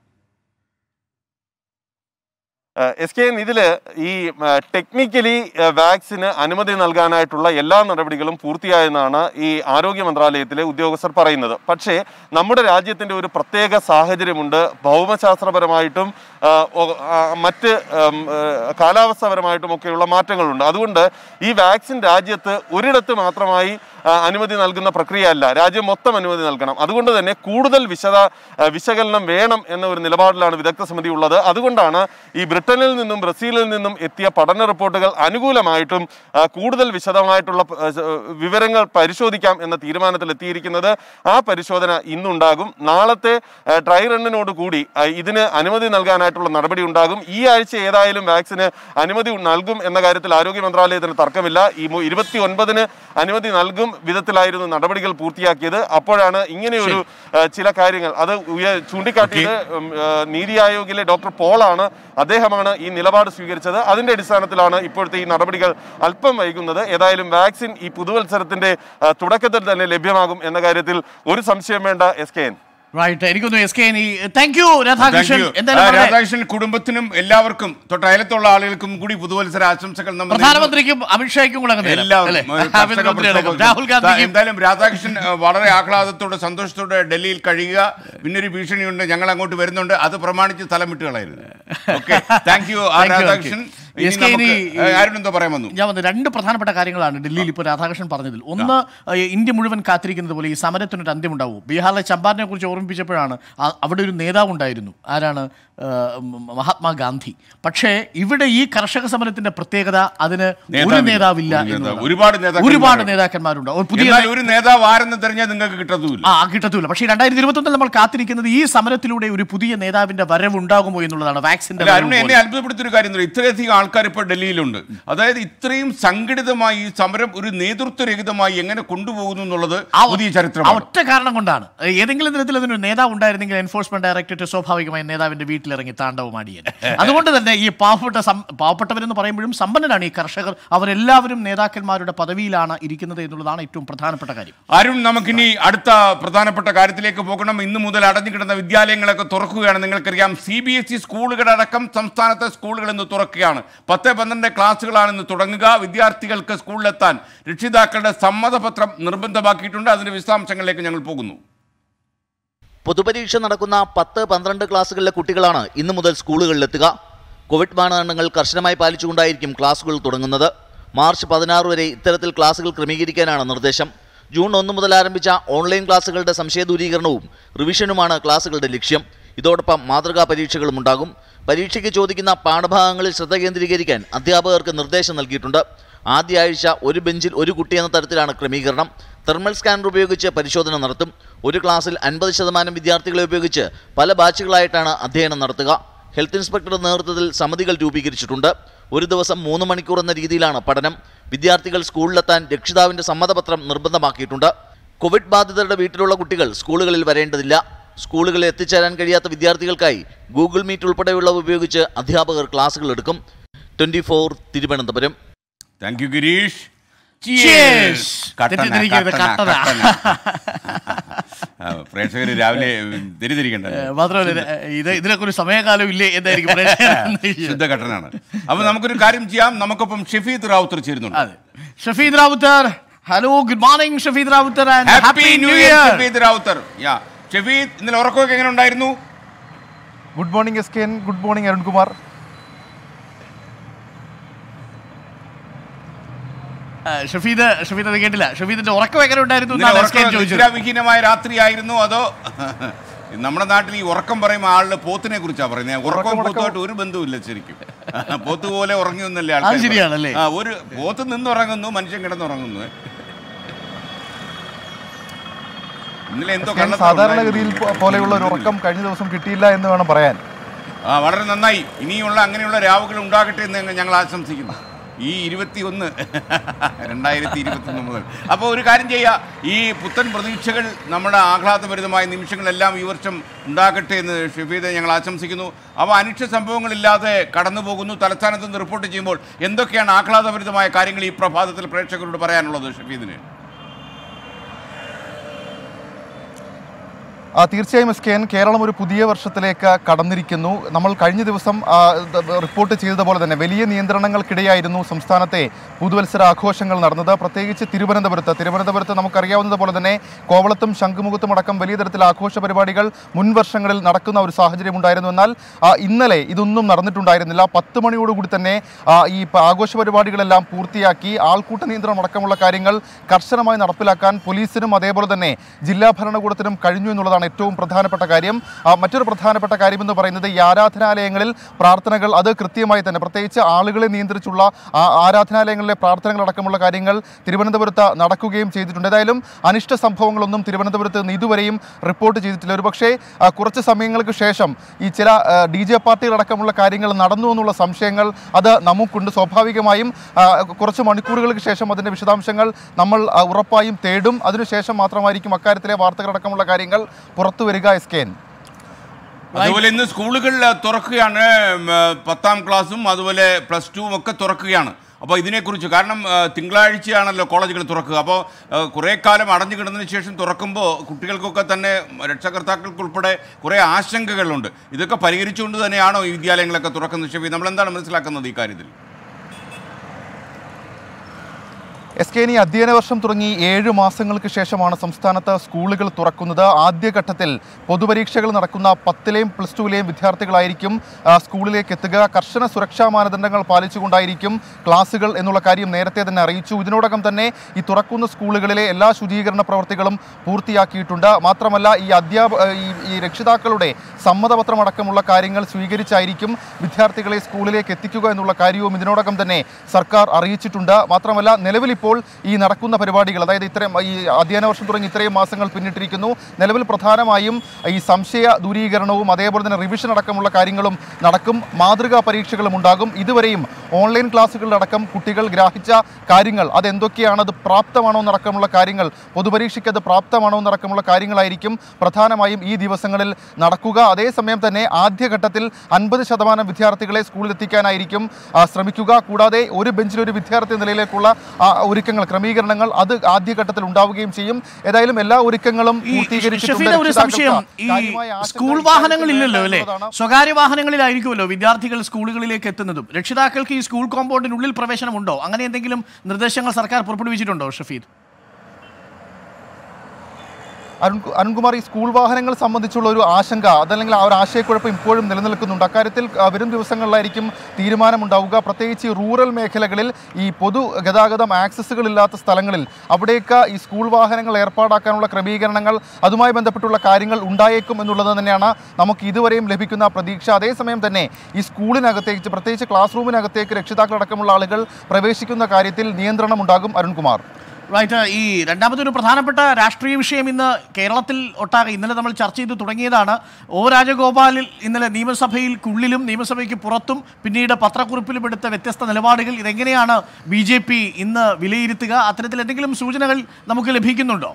എസ് കെ എൻ ഇതില് ഈ ടെക്നിക്കലി വാക്സിന് അനുമതി നൽകാനായിട്ടുള്ള എല്ലാ നടപടികളും പൂർത്തിയായെന്നാണ് ഈ ആരോഗ്യ മന്ത്രാലയത്തിലെ ഉദ്യോഗസ്ഥർ പറയുന്നത് പക്ഷേ നമ്മുടെ രാജ്യത്തിന്റെ ഒരു പ്രത്യേക സാഹചര്യമുണ്ട് ഭൗമശാസ്ത്രപരമായിട്ടും ആ, ഒ- ആ, മറ്റ് ഉം, ഏ, കാലാവസ്ഥാപരമായിട്ടും ഒക്കെയുള്ള മാറ്റങ്ങളുണ്ട് അതുകൊണ്ട് ഈ വാക്സിൻ രാജ്യത്ത് ഒരിടത്ത് മാത്രമായി ആ, അനുമതി നൽകുന്ന പ്രക്രിയയല്ല രാജ്യം മൊത്തം അനുമതി നൽകണം അതുകൊണ്ട് തന്നെ കൂടുതൽ വിശദ ആ, വിശകലനം വേണം എന്ന ഒരു നിലപാടിലാണ് വിദഗ്ധ സമിതി ഉള്ളത് അതുകൊണ്ടാണ് ഈ ബ്രിട്ടനിൽ നിന്നും ബ്രസീലിൽ നിന്നും എത്തിയ പഠന റിപ്പോർട്ടുകൾ അനുകൂലമായിട്ടും ആ, കൂടുതൽ വിശദമായിട്ടുള്ള ആ, സ- വിവരങ്ങൾ പരിശോധിക്കാം എന്ന തീരുമാനത്തിൽ എത്തിയിരിക്കുന്നത് ആ പരിശോധന ഇന്നുണ്ടാകും നാളത്തെ ആ, ഡ്രൈ റണ്ണിനോട് കൂടി ആ, ഇതിന് അനുമതി നൽകാനായിട്ടുള്ള നടപടി ഉണ്ടാകും ഈ ആഴ്ച ഏതായാലും വാക്സിന് അനുമതി നൽകും എന്ന കാര്യത്തിൽ ആരോഗ്യ മന്ത്രാലയത്തിന് തർക്കമില്ല ഈ മു- ഇരുപത്തി ഒൻപതിന് അനുമതി നൽകും വിധത്തിലായിരുന്നു നടപടികൾ പൂർത്തിയാക്കിയത് അപ്പോഴാണ് ഇങ്ങനെയൊരു ആ, ചില കാര്യങ്ങൾ അത് ഉയ- ചൂണ്ടിക്കാട്ടിയത് ഉം, ആ, നീതി ആയോഗിലെ ഡോക്ടർ പോളാണ് അദ്ദേഹമാണ് ഈ നിലപാട് സ്വീകരിച്ചത് അതിന്റെ അടിസ്ഥാനത്തിലാണ് ഇപ്പോഴത്തെ ഈ നടപടികൾ അല്പം വൈകുന്നത് ഏതായാലും വാക്സിൻ ഈ പുതുവത്സരത്തിന്റെ ആ, തുടക്കത്തിൽ തന്നെ ലഭ്യമാകും എന്ന കാര്യത്തിൽ ഒരു സംശയം വേണ്ട എസ് കെ എൻ റൈറ്റ് എനിക്കൊന്ന് S K thank you Thank Radhakrishnan you. എന്തായാലും ആ, വളരെ- രാധാകൃഷ്ണൻ കുടുംബത്തിനും എല്ലാവർക്കും തൊട്ട് അയലത്തുള്ള ആളുകൾക്കും കൂടി പുതുവത്സര ആശംസകൾ നമ്മൾ നേരുന്നു. പ്രധാനമന്ത്രിക്കും അമിത്ഷായ്ക്കും കൂടെ അങ്ങ് നേരാം, എല്ലാവരും അല്ലേ? ഒരു കർഷക ആഭ്യന്തരമന്ത്രി അടക്കം. പ്രക്ഷോഭം. രാഹുൽ ഗാന്ധിക്കും എന്തായാലും രാധാകൃഷ്ണൻ ഏഹ്, വളരെ ആഹ്ലാദത്തോടെ സന്തോഷത്തോടെ ഡൽഹിയിൽ കഴിയുക പിന്നൊരു ഭീഷണിയുണ്ട് ഞങ്ങൾ അങ്ങോട്ട് വരുന്നുണ്ട് അത് പ്രമാണിച്ച് സ്ഥലം വിട്ട് കളയരുത് okay thank you R Thank you, Radhakrishnan okay. ഇനി എസ് കെ ഇനി നമുക്ക് ഏഹ്, ആരും എന്തോ പറയാൻ വന്നു ഞാൻ വന്ന് രണ്ട് പ്രധാനപ്പെട്ട കാര്യങ്ങളാണ് ഡൽഹിയിൽ ഇപ്പോൾ രാധാകൃഷ്ണൻ പറഞ്ഞതിൽ ഒന്ന് ഏഹ്, ഇന്ത്യ മുഴുവൻ കാത്തിരിക്കുന്നത് പോലെ ഈ സമരത്തിനൊരു അന്ത്യമുണ്ടാവും ബീഹാറിലെ ചമ്പാരനെ കുറിച്ച് ഓർമ്മിപ്പിച്ചപ്പോഴാണ് ആ- അവിടെ ഒരു നേതാവ് ഉണ്ടായിരുന്നു ആരാണ് ഏഹ്, മ- മഹാത്മാഗാന്ധി പക്ഷേ ഇവിടെ ഈ കർഷക സമരത്തിന്റെ പ്രത്യേകത അതിന് ഒരു നേതാവില്ല. നേതാവില്ല ഒരു നേതാവ്. എന്നുള്ളതാണ്. ഒരുപാട് നേതാക്കന്മാരുണ്ട്. ഒരുപാട് നേതാക്കന്മാരുണ്ട് ഒരു പുതിയ എന്നാൽ ഒരു നേതാവ് ആരെന്ന് തെരഞ്ഞാൽ നിങ്ങൾക്ക് കിട്ടത്തുമില്ല ആ കിട്ടത്തില്ല പക്ഷേ രണ്ടായിരത്തി ഇരുപത്തൊന്നിൽ നമ്മൾ കാത്തിരിക്കുന്നത് ഈ സമരത്തിലൂടെ ഒരു പുതിയ നേതാവിന്റെ വരവ് ഉണ്ടാകുമോ എന്നുള്ളതാണ് വാക്സിന്റെ അല്ല വരവ് അരുൺ എന്നെ പോലെ. അത്ഭുതപ്പെടുത്തിയ ഒരു കാര്യം എന്ന് പറഞ്ഞാൽ ഇത്രയധികം ആൾക്കാർ ഇപ്പോൾ ഡൽഹിയിലുണ്ട് അതായത് ഇത്രയും സംഘടിതമായി ഈ സമരം ഒരു നേതൃത്വരഹിതമായി എങ്ങനെ കൊണ്ടുപോകുന്നു എന്നുള്ളത് ആ ഒ- പുതിയ ആ ചരിത്രമാണ് ഒറ്റ കാരണം കൊണ്ടാണ് ഏതെങ്കിലും തരത്തിൽ അതിനൊരു നേതാവ് ഉണ്ടായിരുന്നെങ്കിൽ എൻഫോഴ്സ്മെന്റ് ഡയറക്ടറേറ്റ് സ്വാഭാവികമായി നേതാവിന്റെ വീട്ടിലിറങ്ങി താണ്ഡവമാടിയത് അതുകൊണ്ട് തന്നെ ഈ പാവപ്പെട്ട സം- പാവപ്പെട്ടവരെന്ന് പറയുമ്പോഴും സമ്പന്നരാണ് ഈ കർഷകർ അവരെല്ലാവരും നേതാക്കന്മാരുടെ പദവിയിലാണ് ഇരിക്കുന്നത് എന്നുള്ളതാണ് ഏറ്റവും പ്രധാനപ്പെട്ട കാര്യം അരുൺ നമുക്കിനി അടുത്ത പ്രധാനപ്പെട്ട കാര്യത്തിലേക്ക് പോകണം ഇന്ന് മുതൽ അടഞ്ഞുകിടന്ന വിദ്യാലയങ്ങളൊക്കെ തുറക്കുകയാണ് നിങ്ങൾക്കറിയാം സി ബി എസ് ഇ സ്കൂളുകളടക്കം സംസ്ഥാനത്തെ സ്കൂളുകൾ ഇന്ന് തുറക്കുകയാണ് പത്ത് പന്ത്രണ്ട് ക്ലാസ്സുകളാണ് ഇന്ന് തുടങ്ങുക വിദ്യാർത്ഥികൾക്ക് സ്കൂളിലെത്താൻ രക്ഷിതാക്കളുടെ സമ്മതപത്രം നിർബന്ധമാക്കിയിട്ടുണ്ട് അതിന്റെ വിശദാംശങ്ങളിലേക്ക് ഞങ്ങൾ പോകുന്നു പൊതുപരീക്ഷ നടക്കുന്ന പത്ത് പന്ത്രണ്ട് ക്ലാസ്സുകളിലെ കുട്ടികളാണ് ഇന്നു മുതൽ സ്കൂളുകളിലെത്തുക കോവിഡ് മാനദണ്ഡങ്ങൾ കർശനമായി പാലിച്ചുകൊണ്ടായിരിക്കും ക്ലാസ്സുകൾ തുടങ്ങുന്നത് മാർച്ച് പതിനാറ് വരെ ഇത്തരത്തിൽ ക്ലാസ്സുകൾ ക്രമീകരിക്കാനാണ് നിർദ്ദേശം ജൂൺ ഒന്ന് മുതൽ ആരംഭിച്ച ഓൺലൈൻ ക്ലാസ്സുകളുടെ സംശയ ദൂരീകരണവും റിവിഷനുമാണ് ക്ലാസ്സുകളുടെ ലക്ഷ്യം ഇതോടൊപ്പം മാതൃകാ പരീക്ഷകളും ഉണ്ടാകും പരീക്ഷയ്ക്ക് ചോദിക്കുന്ന പാഠഭാഗങ്ങളിൽ ശ്രദ്ധ കേന്ദ്രീകരിക്കാൻ അധ്യാപകർക്ക് നിർദ്ദേശം നൽകിയിട്ടുണ്ട് ആദ്യ ആഴ്ച ഒരു ബെഞ്ചിൽ ഒരു കുട്ടി എന്ന തരത്തിലാണ് ക്രമീകരണം തെർമൽ സ്കാനർ ഉപയോഗിച്ച് പരിശോധന നടത്തും ഒരു ക്ലാസ്സിൽ അൻപത് ശതമാനം വിദ്യാർത്ഥികളെ ഉപയോഗിച്ച് പല ബാച്ചുകളായിട്ടാണ് അധ്യയനം നടത്തുക ഹെൽത്ത് ഇൻസ്പെക്ടറുടെ നേതൃത്വത്തിൽ സമിതികൾ രൂപീകരിച്ചിട്ടുണ്ട് ഒരു ദിവസം മൂന്ന് മണിക്കൂർ എന്ന രീതിയിലാണ് പഠനം വിദ്യാർത്ഥികൾ സ്കൂളിലെത്താൻ രക്ഷിതാവിന്റെ സമ്മതപത്രം നിർബന്ധമാക്കിയിട്ടുണ്ട് കോവിഡ് ബാധിതരുടെ വീട്ടിലുള്ള കുട്ടികൾ സ്കൂളുകളിൽ വരേണ്ടതില്ല സ്കൂളുകളിൽ എത്തിച്ചേരാൻ കഴിയാത്ത വിദ്യാർത്ഥികൾക്കായി ഗൂഗിൾ മീറ്റ് ഉൾപ്പെടെയുള്ളവ ഉപയോഗിച്ച് അധ്യാപകർ ക്ലാസുകൾ എടുക്കും twenty four Thiruvananthapuram thank you Gireesh Cheers. കട്ടന, തെറ്റിദ്ധരിക്കരുത്, കട്ടന, കട്ടന. കട്ടന. ആ, പ്രേക്ഷകര് രാവിലെ തിരിതിരിക്കണ്ട ഏഹ് മാത്രമല്ല ഇത് ഇതിനൊക്കെ ഒരു സമയകാലം ഇല്ലേ എന്നായിരിക്കും പ്രേക്ഷകർ ശുദ്ധ കട്ടനാണ് അപ്പൊ നമുക്കൊരു കാര്യം ചെയ്യാം നമുക്കൊപ്പം ഷെഫീദ് റാവുത്തർ ചേരുന്നുണ്ട് അതെ Shafeed Ravuthar hello good morning Shafeed Ravuthar happy new year Shefeed Ravuthar yeah Shefeed ഇന്നലെ ഉറക്കമൊക്കെ എങ്ങനെ ഉണ്ടായിരുന്നു good morning S K N good morning Arunkumar ആ, ഷഫീദ് ഷഫീദ് അത് കേട്ടില്ല ഷഫീദിന്റെ ഉറക്കം എങ്ങനെ ഉണ്ടായിരുന്നു ഇന്നലെ എന്നാണ് എസ് കെ ഉറക്കം ചോദിച്ചത് നിദ്രാവിഹീനമായ രാത്രിയായിരുന്നു അതോ നമ്മുടെ നാട്ടിൽ ഈ ഉറക്കം പറയുമ്പോൾ ആളുടെ പോത്തിനെ കുറിച്ചാണ് പറയുന്നത് ഉറക്കവും പോത്തുമായിട്ട് ഒരു ബന്ധവുമില്ല ശരിക്കും പോത്ത് പോലെ ഉറങ്ങിയൊന്നല്ലേ അത് ശരിയാണല്ലേ? ആ ഒരു പോത്ത് നിന്നുറങ്ങുന്നു മനുഷ്യൻ കിടന്നുറങ്ങുന്നു ഇന്നലെ എന്തോ എസ് കെ എൻ കള്ളത്തരം സാധാരണഗതിയിൽ ഉണ്ടായിരുന്നു. പോ- പോലെയുള്ള ഒരു ഉറക്കം കഴിഞ്ഞ ദിവസം കിട്ടിയില്ല എന്ന് വേണം പറയാൻ ആ വളരെ നന്നായി ഇനിയുള്ള അങ്ങനെയുള്ള രാവുകൾ ഉണ്ടാകട്ടെ എന്ന് ഞങ്ങൾ- ഞങ്ങൾ ആശംസിക്കുന്നു ഈ ഇരുപത്തി ഒന്ന് രണ്ടായിരത്തി ഇരുപത്തി ഒന്ന് മുതൽ അപ്പോൾ ഒരു കാര്യം ചെയ്യുക ഈ പുത്തൻ പ്രതീക്ഷകൾ നമ്മുടെ ആഹ്ലാദഭരിതമായ നിമിഷങ്ങളെല്ലാം ഈ വർഷം ഉണ്ടാകട്ടെ എന്ന് ഷഫീദെ ഞങ്ങൾ ആശംസിക്കുന്നു അവ അനിഷ്ട സംഭവങ്ങളില്ലാതെ കടന്നു പോകുന്നു തലസ്ഥാനത്ത് നിന്ന് റിപ്പോർട്ട് ചെയ്യുമ്പോൾ എന്തൊക്കെയാണ് ആഹ്ലാദഭരിതമായ കാര്യങ്ങൾ ഈ പ്രഭാതത്തിൽ പ്രേക്ഷകരോട് പറയാനുള്ളത് ഷഫീദിന് ആ, തീർച്ചയായും എസ് കെ എൻ കേരളം ഒരു പുതിയ വർഷത്തിലേക്ക് കടന്നിരിക്കുന്നു നമ്മൾ കഴിഞ്ഞ ദിവസം ആ, ദ- റിപ്പോർട്ട് ചെയ്തതുപോലെ തന്നെ വലിയ നിയന്ത്രണങ്ങൾക്കിടെയായിരുന്നു സംസ്ഥാനത്തെ പുതുവത്സര ആഘോഷങ്ങൾ നടന്നത് പ്രത്യേകിച്ച് തിരുവനന്തപുരത്ത് തിരുവനന്തപുരത്ത് നമുക്കറിയാവുന്നതുപോലെ തന്നെ കോവളത്തും ശംഖുമുഖത്തും അടക്കം വലിയ തരത്തിൽ ആഘോഷ പരിപാടികൾ മുൻ വർഷങ്ങളിൽ നടക്കുന്ന ഒരു സാഹചര്യം ഉണ്ടായിരുന്നു എന്നാൽ ആ, ഇന്നലെ ഇതൊന്നും നടന്നിട്ടുണ്ടായിരുന്നില്ല പത്ത് മണിയോടുകൂടി തന്നെ ആ, ഈ പ- ആഘോഷ പരിപാടികളെല്ലാം പൂർത്തിയാക്കി ആൾക്കൂട്ട നിയന്ത്രണം അടക്കമുള്ള കാര്യങ്ങൾ കർശനമായി നടപ്പിലാക്കാൻ പോലീസിനും അതേപോലെ തന്നെ ജില്ലാ ഭരണകൂടത്തിനും കഴിഞ്ഞു എന്നുള്ളതാണ് ഏറ്റവും പ്രധാനപ്പെട്ട കാര്യം ആ, മറ്റൊരു പ്രധാനപ്പെട്ട കാര്യം എന്ന് പറയുന്നത് ഈ ആരാധനാലയങ്ങളിൽ പ്രാർത്ഥനകൾ അത് കൃത്യമായി തന്നെ പ്രത്യേകിച്ച് ആളുകളെ നിയന്ത്രിച്ചുള്ള ആ ആരാധനാലയങ്ങളിലെ പ്രാർത്ഥനകൾ അടക്കമുള്ള കാര്യങ്ങൾ തിരുവനന്തപുരത്ത് നടക്കുകയും ചെയ്തിട്ടുണ്ട് ഏതായാലും അനിഷ്ട സംഭവങ്ങളൊന്നും തിരുവനന്തപുരത്ത് നിന്ന് ഇതുവരെയും റിപ്പോർട്ട് ചെയ്തിട്ടില്ല ഒരുപക്ഷേ ആ, കുറച്ച് സമയങ്ങൾക്ക് ശേഷം ഈ ചില ഡി ജെ പാർട്ടികളടക്കമുള്ള കാര്യങ്ങൾ നടന്നു എന്നുള്ള സംശയങ്ങൾ അത് നമുക്കുണ്ട് സ്വാഭാവികമായും ആ, കുറച്ച് മണിക്കൂറുകൾക്ക് ശേഷം അതിൻ്റെ വിശദാംശങ്ങൾ നമ്മൾ ആ, ഉറപ്പായും തേടും അതിനുശേഷം മാത്രമായിരിക്കും അക്കാര്യത്തിലെ വാർത്തകളടക്കമുള്ള കാര്യങ്ങൾ പുറത്തു വരിക എസ് കെ എൻ അതുപോലെ ഇന്ന് സ്കൂളുകൾ തുറക്കുകയാണ് ഉം, ആ, പത്താം ക്ലാസ്സും അതുപോലെ പ്ലസ് ടുവും ഒക്കെ തുറക്കുകയാണ് അപ്പോൾ ഇതിനെക്കുറിച്ച് കാരണം ആ, തിങ്കളാഴ്ചയാണല്ലോ കോളേജുകൾ തുറക്കുക അപ്പോൾ ആ, കുറേ കാലം അടഞ്ഞു കിടന്നതിന് ശേഷം തുറക്കുമ്പോൾ കുട്ടികൾക്കൊക്കെ തന്നെ രക്ഷകർത്താക്കൾക്കുൾപ്പെടെ കുറേ ആശങ്കകളുണ്ട് ഇതൊക്കെ പരിഹരിച്ചുകൊണ്ട് തന്നെയാണോ ഈ വിദ്യാലയങ്ങളൊക്കെ തുറക്കുന്നത് ഷെഫി നമ്മൾ എന്താണ് മനസ്സിലാക്കുന്നത് ഈ കാര്യത്തിൽ എസ് കെ ഇനി അധ്യയന വർഷം തുടങ്ങി ഏഴ് മാസങ്ങൾക്ക് ശേഷമാണ് സംസ്ഥാനത്ത് സ്കൂളുകൾ തുറക്കുന്നത് ആദ്യഘട്ടത്തിൽ പൊതുപരീക്ഷകൾ നടക്കുന്ന പത്തിലെയും പ്ലസ് ടുവിലെയും വിദ്യാർത്ഥികളായിരിക്കും ആ, സ്കൂളിലേക്ക് എത്തുക കർശന സുരക്ഷാ മാനദണ്ഡങ്ങൾ പാലിച്ചുകൊണ്ടായിരിക്കും ക്ലാസുകൾ എന്നുള്ള കാര്യം നേരത്തെ തന്നെ അറിയിച്ചു ഇതിനോടകം തന്നെ ഈ തുറക്കുന്ന സ്കൂളുകളിലെ എല്ലാ ശുചീകരണ പ്രവർത്തികളും പൂർത്തിയാക്കിയിട്ടുണ്ട് മാത്രമല്ല ഈ അധ്യാപ ഈ ഈ രക്ഷിതാക്കളുടെ സമ്മതപത്രം അടക്കമുള്ള കാര്യങ്ങൾ സ്വീകരിച്ചായിരിക്കും വിദ്യാർത്ഥികളെ സ്കൂളിലേക്ക് എത്തിക്കുക എന്നുള്ള കാര്യവും ഇതിനോടകം തന്നെ സർക്കാർ അറിയിച്ചിട്ടുണ്ട് മാത്രമല്ല നിലവിൽ ഇപ്പോൾ ഈ നടക്കുന്ന പരിപാടികൾ അതായത് ഇത്രയും ഈ അധ്യയന വർഷം തുടങ്ങി ഇത്രയും മാസങ്ങൾ പിന്നിട്ടിരിക്കുന്നു നിലവിൽ പ്രധാനമായും ഈ സംശയ ദൂരീകരണവും അതേപോലെ തന്നെ റിവിഷൻ അടക്കമുള്ള കാര്യങ്ങളും നടക്കും മാതൃകാ പരീക്ഷകളും ഉണ്ടാകും ഇതുവരെയും ഓൺലൈൻ ക്ലാസ്സുകളിലടക്കം കുട്ടികൾ ഗ്രാഹിച്ച കാര്യങ്ങൾ അതെന്തൊക്കെയാണ് അത് പ്രാപ്തമാണോ എന്നടക്കമുള്ള കാര്യങ്ങൾ പൊതുപരീക്ഷയ്ക്ക് അത് പ്രാപ്തമാണോ എന്നടക്കമുള്ള കാര്യങ്ങളായിരിക്കും പ്രധാനമായും ഈ ദിവസങ്ങളിൽ നടക്കുക അതേസമയം തന്നെ ആദ്യഘട്ടത്തിൽ അൻപത് ശതമാനം വിദ്യാർത്ഥികളെ സ്കൂളിൽ എത്തിക്കാനായിരിക്കും ആ, ശ്രമിക്കുക കൂടാതെ ഒരു ബെഞ്ചിൽ ഒരു വിദ്യാർത്ഥി നിലയിലേക്കുള്ള ആ, ഒരുക്കങ്ങൾ ക്രമീകരണങ്ങൾ അത് ആദ്യഘട്ടത്തിൽ ഉണ്ടാവുകയും ചെയ്യും ഏതായാലും എല്ലാ ഒരുക്കങ്ങളും ഈ പൂർത്തീകരിച്ചിട്ടുണ്ട്. ഷഫീദ ഒരു സംശയം രക്ഷിതാക്കൾക്ക് ഈ കാര്യമായ ആശങ്ക സ്കൂൾ ഈ വാഹനങ്ങളില്ലല്ലോ അല്ലേ എന്നുള്ളതാണ്. സ്വകാര്യ വാഹനങ്ങളിലായിരിക്കുമല്ലോ വിദ്യാർത്ഥികൾ സ്കൂളുകളിലേക്ക് എത്തുന്നതും രക്ഷിതാക്കൾക്ക് ഈ സ്കൂൾ കോമ്പൗണ്ടിനുള്ളിൽ പ്രവേശനമുണ്ടോ അങ്ങനെ എന്തെങ്കിലും നിർദ്ദേശങ്ങൾ സർക്കാർ പുറപ്പെടുവിച്ചിട്ടുണ്ടോ ഷഫീദ് അരുൺ അരുൺകുമാർ ഈ സ്കൂൾ വാഹനങ്ങൾ സംബന്ധിച്ചുള്ള ഒരു ആശങ്ക അതല്ലെങ്കിൽ ആ ഒരു ആശയക്കുഴപ്പം ഇപ്പോഴും നിലനിൽക്കുന്നുണ്ട് അക്കാര്യത്തിൽ ആ, വരും ദിവസങ്ങളിലായിരിക്കും തീരുമാനമുണ്ടാവുക പ്രത്യേകിച്ച് ഈ റൂറൽ മേഖലകളിൽ ഈ പൊതു ഗതാഗതം ആക്സസുകൾ ഇല്ലാത്ത സ്ഥലങ്ങളിൽ അവിടേക്ക് ഈ സ്കൂൾ വാഹനങ്ങൾ ഏർപ്പാടാക്കാനുള്ള ക്രമീകരണങ്ങൾ അതുമായി ബന്ധപ്പെട്ടുള്ള കാര്യങ്ങൾ ഉണ്ടായേക്കും എന്നുള്ളത് തന്നെയാണ് നമുക്ക് ഇതുവരെയും ലഭിക്കുന്ന പ്രതീക്ഷ അതേസമയം തന്നെ ഈ സ്കൂളിനകത്തേക്ക് പ്രത്യേകിച്ച് ക്ലാസ് റൂമിനകത്തേക്ക് രക്ഷിതാക്കളടക്കമുള്ള ആളുകൾ പ്രവേശിക്കുന്ന കാര്യത്തിൽ നിയന്ത്രണം ഉണ്ടാകും അരുൺകുമാർ റൈറ്റ് ഈ രണ്ടാമത്തെ ഒരു പ്രധാനപ്പെട്ട രാഷ്ട്രീയ വിഷയം ഇന്ന് കേരളത്തിൽ ഒട്ടാകെ ഇന്നലെ നമ്മൾ ചർച്ച ചെയ്ത് തുടങ്ങിയതാണ് ഒ രാജഗോപാലിൽ ഇന്നലെ നിയമസഭയിൽക്കുള്ളിലും നിയമസഭയ്ക്ക് പുറത്തും പിന്നീട് പത്രക്കുറിപ്പിലും എടുത്ത വ്യത്യസ്ത നിലപാടുകൾ ഇതെങ്ങനെയാണ് ബി ജെ പി ഇന്ന് വിലയിരുത്തുക അത്തരത്തിൽ എന്തെങ്കിലും സൂചനകൾ നമുക്ക് ലഭിക്കുന്നുണ്ടോ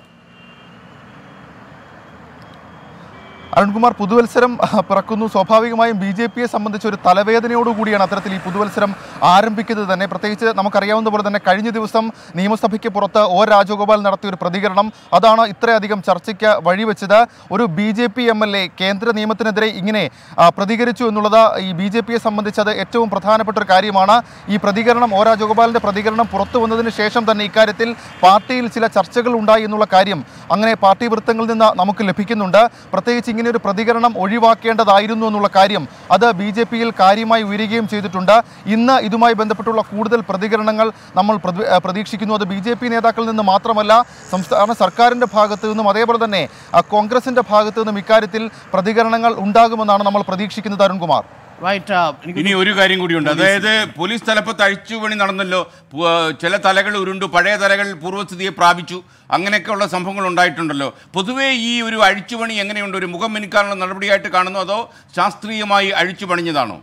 അരുൺകുമാർ പുതുവത്സരം ആ, പിറക്കുന്നു സ്വാഭാവികമായും ബി ജെ പിയെ സംബന്ധിച്ച് ഒരു തലവേദനയോടുകൂടിയാണ് അത്തരത്തിൽ ഈ പുതുവത്സരം ആരംഭിക്കുന്നത് തന്നെ പ്രത്യേകിച്ച് നമുക്കറിയാവുന്ന പോലെ തന്നെ കഴിഞ്ഞ ദിവസം നിയമസഭയ്ക്ക് പുറത്ത് ഒ രാജഗോപാൽ നടത്തിയ ഒരു പ്രതികരണം അതാണ് ഇത്രയധികം ചർച്ചയ്ക്ക് വഴിവെച്ചത് ഒരു B J P M L A കേന്ദ്ര നിയമത്തിനെതിരെ ഇങ്ങനെ ആ, പ്രതികരിച്ചു എന്നുള്ളത് ഈ ബി ജെ പിയെ സംബന്ധിച്ച് അത് ഏറ്റവും പ്രധാനപ്പെട്ട ഒരു കാര്യമാണ് ഈ പ്രതികരണം ഒ രാജഗോപാലിൻ്റെ പ്രതികരണം പുറത്തു വന്നതിന് ശേഷം തന്നെ ഇക്കാര്യത്തിൽ പാർട്ടിയിൽ ചില ചർച്ചകൾ ഉണ്ടായി എന്നുള്ള കാര്യം അങ്ങനെ പാർട്ടി വൃത്തങ്ങളിൽ നിന്ന് നമുക്ക് ലഭിക്കുന്നുണ്ട് പ്രത്യേകിച്ച് ഇങ്ങനെ ഇങ്ങനെ ഒരു പ്രതികരണം ഒഴിവാക്കേണ്ടതായിരുന്നു എന്നുള്ള കാര്യം അത് ബി ജെ പിയിൽ കാര്യമായി ഉയരുകയും ചെയ്തിട്ടുണ്ട് ഇന്ന് ഇതുമായി ബന്ധപ്പെട്ടുള്ള കൂടുതൽ പ്രതികരണങ്ങൾ നമ്മൾ പ്രതി- ഏഹ് പ്രതീക്ഷിക്കുന്നു അത് ബി ജെ പി നേതാക്കളിൽ നിന്ന് മാത്രമല്ല സംസ്ഥാന സർക്കാരിൻ്റെ ഭാഗത്തു നിന്നും അതേപോലെ തന്നെ ആ, കോൺഗ്രസിൻ്റെ ഭാഗത്തു നിന്നും ഇക്കാര്യത്തിൽ പ്രതികരണങ്ങൾ ഉണ്ടാകുമെന്നാണ് നമ്മൾ പ്രതീക്ഷിക്കുന്നത് അരുൺകുമാർ റൈറ്റ് എനിക്ക് ഇനി ഒരു കാര്യം കൂടിയുണ്ട് അതായത് പോലീസ് തലപ്പത്ത് അഴിച്ചുപണി നടന്നല്ലോ പു- ചില തലകൾ ഉരുണ്ടു പഴയ തലകൾ പൂർവ്വസ്ഥിതിയെ പ്രാപിച്ചു അങ്ങനെയൊക്കെയുള്ള സംഭവങ്ങൾ ഉണ്ടായിട്ടുണ്ടല്ലോ പൊതുവേ ഈ ഒരു അഴിച്ചുപണി എങ്ങനെയുണ്ട് ഒരു മുഖം മിനുക്കാനുള്ള നടപടിയായിട്ട് കാണുന്നു അതോ ശാസ്ത്രീയമായി അഴിച്ചു പണിഞ്ഞതാണോ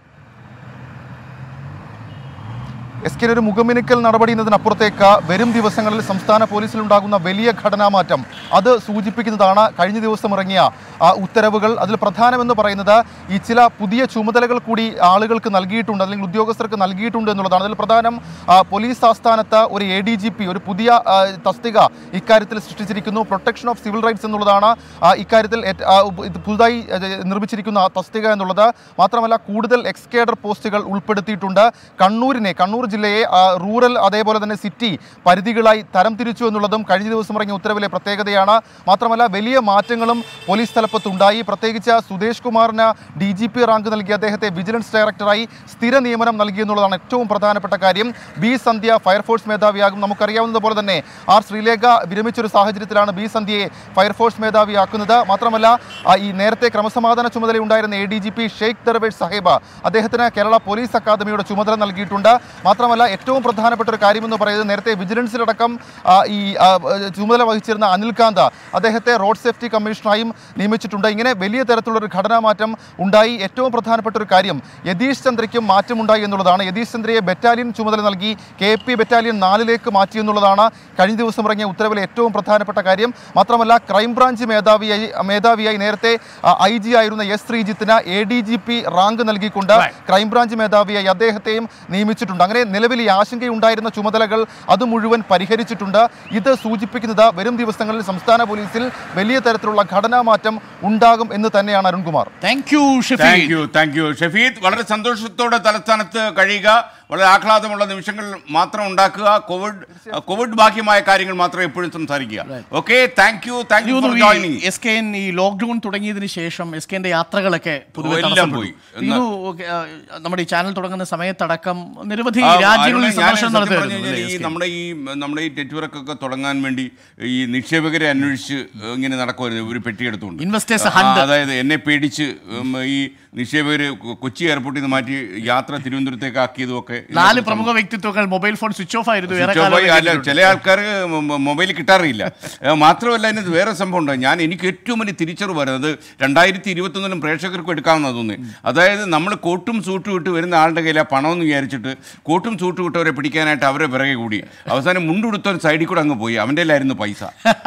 എസ് കെ ഒരു മുഖമിനുക്കൽ നടപടി എന്നതിനപ്പുറത്തേക്ക് വരും ദിവസങ്ങളിൽ സംസ്ഥാന പോലീസിൽ ഉണ്ടാകുന്ന വലിയ ഘടനാമാറ്റം അത് സൂചിപ്പിക്കുന്നതാണ് കഴിഞ്ഞ ദിവസം ഇറങ്ങിയ ആ, ഉത്തരവുകൾ അതിൽ പ്രധാനമെന്ന് പറയുന്നത് ഈ ചില പുതിയ ചുമതലകൾ കൂടി ആളുകൾക്ക് നൽകിയിട്ടുണ്ട് അല്ലെങ്കിൽ ഉദ്യോഗസ്ഥർക്ക് നൽകിയിട്ടുണ്ട് എന്നുള്ളതാണ് അതിൽ പ്രധാനം ആ, പോലീസ് ആസ്ഥാനത്ത് ഒരു എ ഡി ജി പി ഒരു പുതിയ ആ, തസ്തിക ഇക്കാര്യത്തിൽ സൃഷ്ടിച്ചിരിക്കുന്നു പ്രൊട്ടക്ഷൻ ഓഫ് സിവിൽ റൈറ്റ്സ് എന്നുള്ളതാണ് ആ, ഇക്കാര്യത്തിൽ ഏറ്റ- ആ, ഉപ- ഇത് പുതുതായി ആ, നിർമ്മിച്ചിരിക്കുന്ന ആ തസ്തിക എന്നുള്ളത് മാത്രമല്ല കൂടുതൽ എക്സ്കേഡർ പോസ്റ്റുകൾ ഉൾപ്പെടുത്തിയിട്ടുണ്ട് കണ്ണൂരിനെ കണ്ണൂർ ജില്ലയെ ആ, റൂറൽ അതേപോലെ തന്നെ സിറ്റി പരിധികളായി തരംതിരിച്ചു എന്നുള്ളതും കഴിഞ്ഞ ദിവസം ഇറങ്ങിയ ഉത്തരവിലെ പ്രത്യേകതയാണ് മാത്രമല്ല വലിയ മാറ്റങ്ങളും പോലീസ് തലപ്പത്തുണ്ടായി പ്രത്യേകിച്ച് സുദേശ് കുമാറിന് ഡി ജി പി റാങ്ക് നൽകി അദ്ദേഹത്തെ വിജിലൻസ് ഡയറക്ടറായി സ്ഥിര നിയമനം നൽകി എന്നുള്ളതാണ് ഏറ്റവും പ്രധാനപ്പെട്ട കാര്യം ബി സന്ധ്യ ഫയർഫോഴ്സ് മേധാവിയാകും നമുക്കറിയാവുന്നതുപോലെ തന്നെ ആർ ശ്രീലേഖ വിരമിച്ചൊരു സാഹചര്യത്തിലാണ് ബി സന്ധ്യയെ ഫയർഫോഴ്സ് മേധാവിയാക്കുന്നത് മാത്രമല്ല ആ, ഈ നേരത്തെ ക്രമസമാധാന ചുമതലയുണ്ടായിരുന്ന A D G P Sheikh Darvesh Sahib അദ്ദേഹത്തിന് കേരള പോലീസ് അക്കാദമിയുടെ ചുമതല നൽകിയിട്ടുണ്ട് മാത്രമല്ല ഏറ്റവും പ്രധാനപ്പെട്ട ഒരു കാര്യമെന്ന് പറയുന്നത് നേരത്തെ വിജിലൻസിലടക്കം ആ, ഈ ആ, ചുമതല വഹിച്ചിരുന്ന അനിൽകാന്ത് അദ്ദേഹത്തെ റോഡ് സേഫ്റ്റി കമ്മീഷണറായും നിയമിച്ചിട്ടുണ്ട് ഇങ്ങനെ വലിയ തരത്തിലുള്ള ഒരു ഘടനാമാറ്റം ഉണ്ടായി ഏറ്റവും പ്രധാനപ്പെട്ട ഒരു കാര്യം യതീഷ് ചന്ദ്രയ്ക്കും മാറ്റമുണ്ടായി എന്നുള്ളതാണ് യതീഷ് ചന്ദ്രയെ ബറ്റാലിയൻ ചുമതല നൽകി കെ പി ബറ്റാലിയൻ നാലിലേക്ക് മാറ്റി എന്നുള്ളതാണ് കഴിഞ്ഞ ദിവസം ഇറങ്ങിയ ഉത്തരവിലെ ഏറ്റവും പ്രധാനപ്പെട്ട കാര്യം മാത്രമല്ല ക്രൈംബ്രാഞ്ച് മേധാവിയായി മേധാവിയായി നേരത്തെ ഐ ജി ആയിരുന്ന എസ് ശ്രീജിത്തിന് A D G P rank നൽകിക്കൊണ്ട് ക്രൈംബ്രാഞ്ച് മേധാവിയായി അദ്ദേഹത്തെയും നിയമിച്ചിട്ടുണ്ട് അങ്ങനെ നിലവിൽ ഈ ആശങ്കയുണ്ടായിരുന്ന ചുമതലകൾ അത് മുഴുവൻ പരിഹരിച്ചിട്ടുണ്ട് ഇത് സൂചിപ്പിക്കുന്നത് വരും ദിവസങ്ങളിൽ സംസ്ഥാന പോലീസിൽ വലിയ തരത്തിലുള്ള ഘടനാമാറ്റം ഉണ്ടാകും എന്ന് തന്നെയാണ് Arunkumar thank you thank Shafeeq you thank you Shafeed വളരെ സന്തോഷത്തോടെ തലസ്ഥാനത്ത് കഴിയുക വളരെ ആഹ്ലാദമുള്ള നിമിഷങ്ങൾ മാത്രം ഉണ്ടാക്കുക കോവിഡ് കോവിഡ് ബാഹ്യമായ കാര്യങ്ങൾ മാത്രം എപ്പോഴും സംസാരിക്കുക okay thank you thank you for joining S K N ഈ ലോക്ക്ഡൌൺ തുടങ്ങിയതിന് ശേഷം എസ് കെന്റെ യാത്രകളൊക്കെ പൊതുവെ എല്ലാം തടസ്സപ്പെട്ടു. പോയി. ഇത് ഒക്കെ, ആ, നമ്മുടെ ഈ ചാനൽ തുടങ്ങുന്ന സമയത്തടക്കം നിരവധി ആ, രാജ്യങ്ങളിൽ അരുണേ, ഞാൻ സന്ദർശനം സത്യം പറഞ്ഞു നടത്തുമായിരുന്നു കഴിഞ്ഞാൽ അല്ലേ, ഈ എസ് കെ? നമ്മുടെ ഈ നമ്മുടെ ഈ നെറ്റ്വർക്ക് ഒക്കെ തുടങ്ങാൻ വേണ്ടി ഈ നിക്ഷേപകരെ അന്വേഷിച്ച് ഇങ്ങനെ നടക്കുമായിരുന്നു ഒരു പെട്ടി എടുത്തുകൊണ്ട് Investors ആ, hunt. അതായത് എന്നെ പേടിച്ച് ഉം, ഈ നിക്ഷേപകര് കൊ- കൊച്ചി എയർപോർട്ടിൽ നിന്ന് മാറ്റി യാത്ര തിരുവനന്തപുരത്തേക്ക് ആക്കിയതും ഒക്കെ നാല് പ്രമുഖ വ്യക്തിത്വങ്ങൾ മൊബൈൽ ഫോൺ സ്വിച്ച് ഓഫ് ആയിരുന്നു ഏറെ സ്വിച്ച് ഓഫ് ആയി. കാലം അല്ല ചില ആൾക്കാർ മൊബൈൽ കിട്ടാറില്ല ഏ, മാത്രമല്ല അതിനകത്ത് വേറെ സംഭവം ഉണ്ട് ഞാൻ എനിക്ക് ഏറ്റവും വലിയ തിരിച്ചറിവ് വരുന്നത് രണ്ടായിരത്തി ഇരുപത്തൊന്നിലും പ്രേക്ഷകർക്കും എടുക്കാമെന്നാണ് തോന്നുന്നത് അതായത് നമ്മൾ കോട്ടും സൂട്ടും ഇട്ട് വരുന്ന ആളുടെ കയ്യിൽ ആ പണമെന്ന് വിചാരിച്ചിട്ട് കോട്ടും സൂട്ടും ഇട്ടവരെ പിടിക്കാനായിട്ട് അവരെ പിറകെ കൂടി അവസാനം മുണ്ടുടുത്തവൻ സൈഡിൽ കൂടെ അങ്ങ് പോയി അവൻ്റെ ആയിരുന്നു പൈസ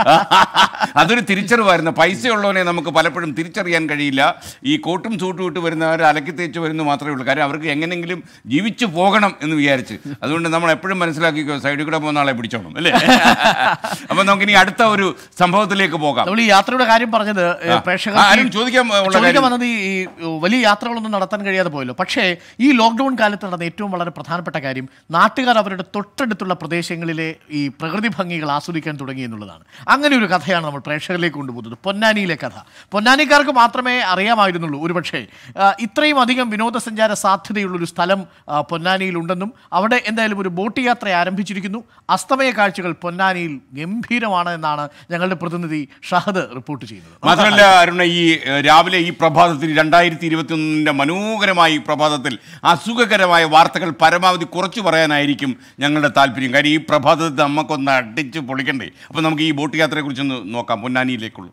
അതൊരു തിരിച്ചറിവായിരുന്നു പൈസ ഉള്ളവനെ നമുക്ക് പലപ്പോഴും തിരിച്ചറിയാൻ കഴിയില്ല ഈ കോട്ടും സൂട്ടും ഇട്ട് വരുന്നവർ അലക്കി തേച്ച് വരുന്നു മാത്രമേ ഉള്ളൂ കാര്യം അവർക്ക് എങ്ങനെയെങ്കിലും ജീവിച്ചു പോകണം എന്ന് വിചാരിച്ച് അതുകൊണ്ട് നമ്മൾ എപ്പോഴും മനസ്സിലാക്കിക്കോ സൈഡിൽ കൂടെ പോകുന്ന ആളെ പിടിച്ചോണം അല്ലേ അപ്പൊ നമുക്ക് ഇനി അടുത്ത ഒരു സംഭവത്തിലേക്ക് പോകാം നമ്മൾ ഈ യാത്രയുടെ കാര്യം പറഞ്ഞത് ഏ, ആ. പ്രേക്ഷകർക്ക് ആ, അരുൺ, ചോദിക്കാൻ ഉള്ള ചോദിക്കാൻ കാര്യം. വന്നത് ഈ ഈ വലിയ യാത്രകളൊന്നും നടത്താൻ കഴിയാതെ പോയല്ലോ പക്ഷേ ഈ ലോക്ക്ഡൌൺ കാലത്ത് നടന്ന ഏറ്റവും വളരെ പ്രധാനപ്പെട്ട കാര്യം നാട്ടുകാർ അവരുടെ തൊട്ടടുത്തുള്ള പ്രദേശങ്ങളിലെ ഈ പ്രകൃതി ഭംഗികൾ ആസ്വദിക്കാൻ തുടങ്ങി എന്നുള്ളതാണ് അങ്ങനെ ഒരു കഥയാണ് നമ്മൾ പ്രേക്ഷകരിലേക്ക് കൊണ്ടുപോകുന്നത് പൊന്നാനിയിലെ കഥ പൊന്നാനിക്കാർക്ക് മാത്രമേ അറിയാമായിരുന്നുള്ളൂ ഒരുപക്ഷേ ആ, ഇത്രയും അധികം വിനോദസഞ്ചാര സാധ്യതയുള്ള ഒരു സ്ഥലം ആ, പൊന്നാനിയിലുണ്ടെന്നും അവിടെ എന്തായാലും ഒരു ബോട്ട് യാത്ര ആരംഭിച്ചിരിക്കുന്നു അസ്തമയ കാഴ്ചകൾ പൊന്നാനിയിൽ ഗംഭീരമാണ് എന്നാണ് ഞങ്ങളുടെ പ്രതിനിധി ഷഹദ് റിപ്പോർട്ട് ചെയ്യുന്നത് മാത്രമല്ല അരുണ ഈ ഏഹ്, രാവിലെ ഈ പ്രഭാതത്തിൽ രണ്ടായിരത്തി ഇരുപത്തി ഒന്നിൻ്റെ മനോഹരമായ ഈ പ്രഭാതത്തിൽ അസുഖകരമായ വാർത്തകൾ പരമാവധി കുറച്ച് പറയാനായിരിക്കും ഞങ്ങളുടെ താല്പര്യം കാര്യം ഈ പ്രഭാതത്തിൽ നമുക്കൊന്ന് അടിച്ച് പൊളിക്കണ്ടേ അപ്പോൾ നമുക്ക് ഈ ബോട്ട് യാത്രയെക്കുറിച്ചൊന്ന് നോക്കാം പൊന്നാനിയിലേക്കുള്ളൂ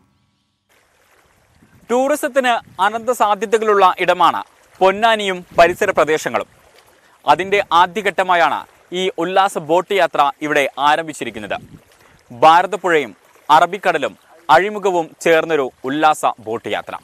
ടൂറിസത്തിന് അനന്ത സാധ്യതകളുള്ള ഇടമാണ് പൊന്നാനിയും പരിസര പ്രദേശങ്ങളും അതിൻ്റെ ആദ്യഘട്ടമായാണ് ഈ ഉല്ലാസ ബോട്ട് യാത്ര ഇവിടെ ആരംഭിച്ചിരിക്കുന്നത് ഭാരതപ്പുഴയും അറബിക്കടലും അഴിമുഖവും ചേർന്നൊരു ഉല്ലാസ ബോട്ട് യാത്ര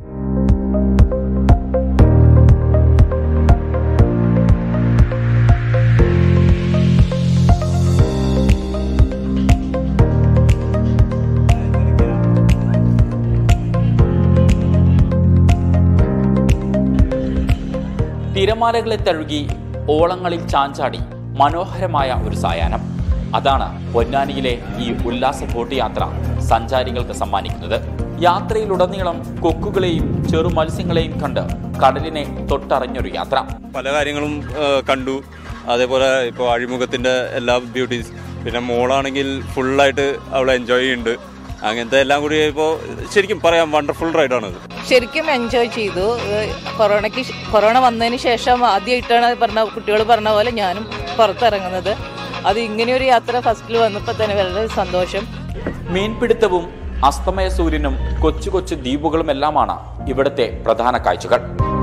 തിരമാലകളെ തഴുകി ഓളങ്ങളിൽ ചാഞ്ചാടി മനോഹരമായ ഒരു സായാഹ്നം അതാണ് പൊന്നാനിയിലെ ഈ ഉല്ലാസ ബോട്ട് യാത്ര സഞ്ചാരികൾക്ക് സമ്മാനിക്കുന്നത് യാത്രയിലുടനീളം കൊക്കുകളെയും ചെറു മത്സ്യങ്ങളെയും കണ്ട് കടലിനെ തൊട്ടറിഞ്ഞൊരു യാത്ര പല കാര്യങ്ങളും ആ, കണ്ടു അതേപോലെ ഇപ്പോൾ അഴിമുഖത്തിൻ്റെ എല്ലാ ബ്യൂട്ടീസ് പിന്നെ മോളാണെങ്കിൽ ഫുള്ളായിട്ട് അവൾ എൻജോയ് ചെയ്യുന്നുണ്ട് അങ്ങനത്തെ എല്ലാം കൂടി ഇപ്പോൾ ശരിക്കും പറയാം വണ്ടർഫുൾ റൈഡാണത് ശരിക്കും എൻജോയ് ചെയ്തു ഏഹ് കൊറോണയ്ക്ക് ശ്- കൊറോണ വന്നതിന് ശേഷം ആദ്യമായിട്ടാണ് പറഞ്ഞ കുട്ടികൾ പറഞ്ഞ പോലെ ഞാനും പുറത്തിറങ്ങുന്നത് അത് ഇങ്ങനെയൊരു യാത്ര ഫസ്റ്റിൽ വന്നപ്പോൾ തന്നെ വളരെ സന്തോഷം മീൻപിടുത്തവും അസ്തമയ സൂര്യനും കൊച്ചു കൊച്ചു ദ്വീപുകളുമെല്ലാമാണ് ഇവിടുത്തെ പ്രധാന കാഴ്ചകൾ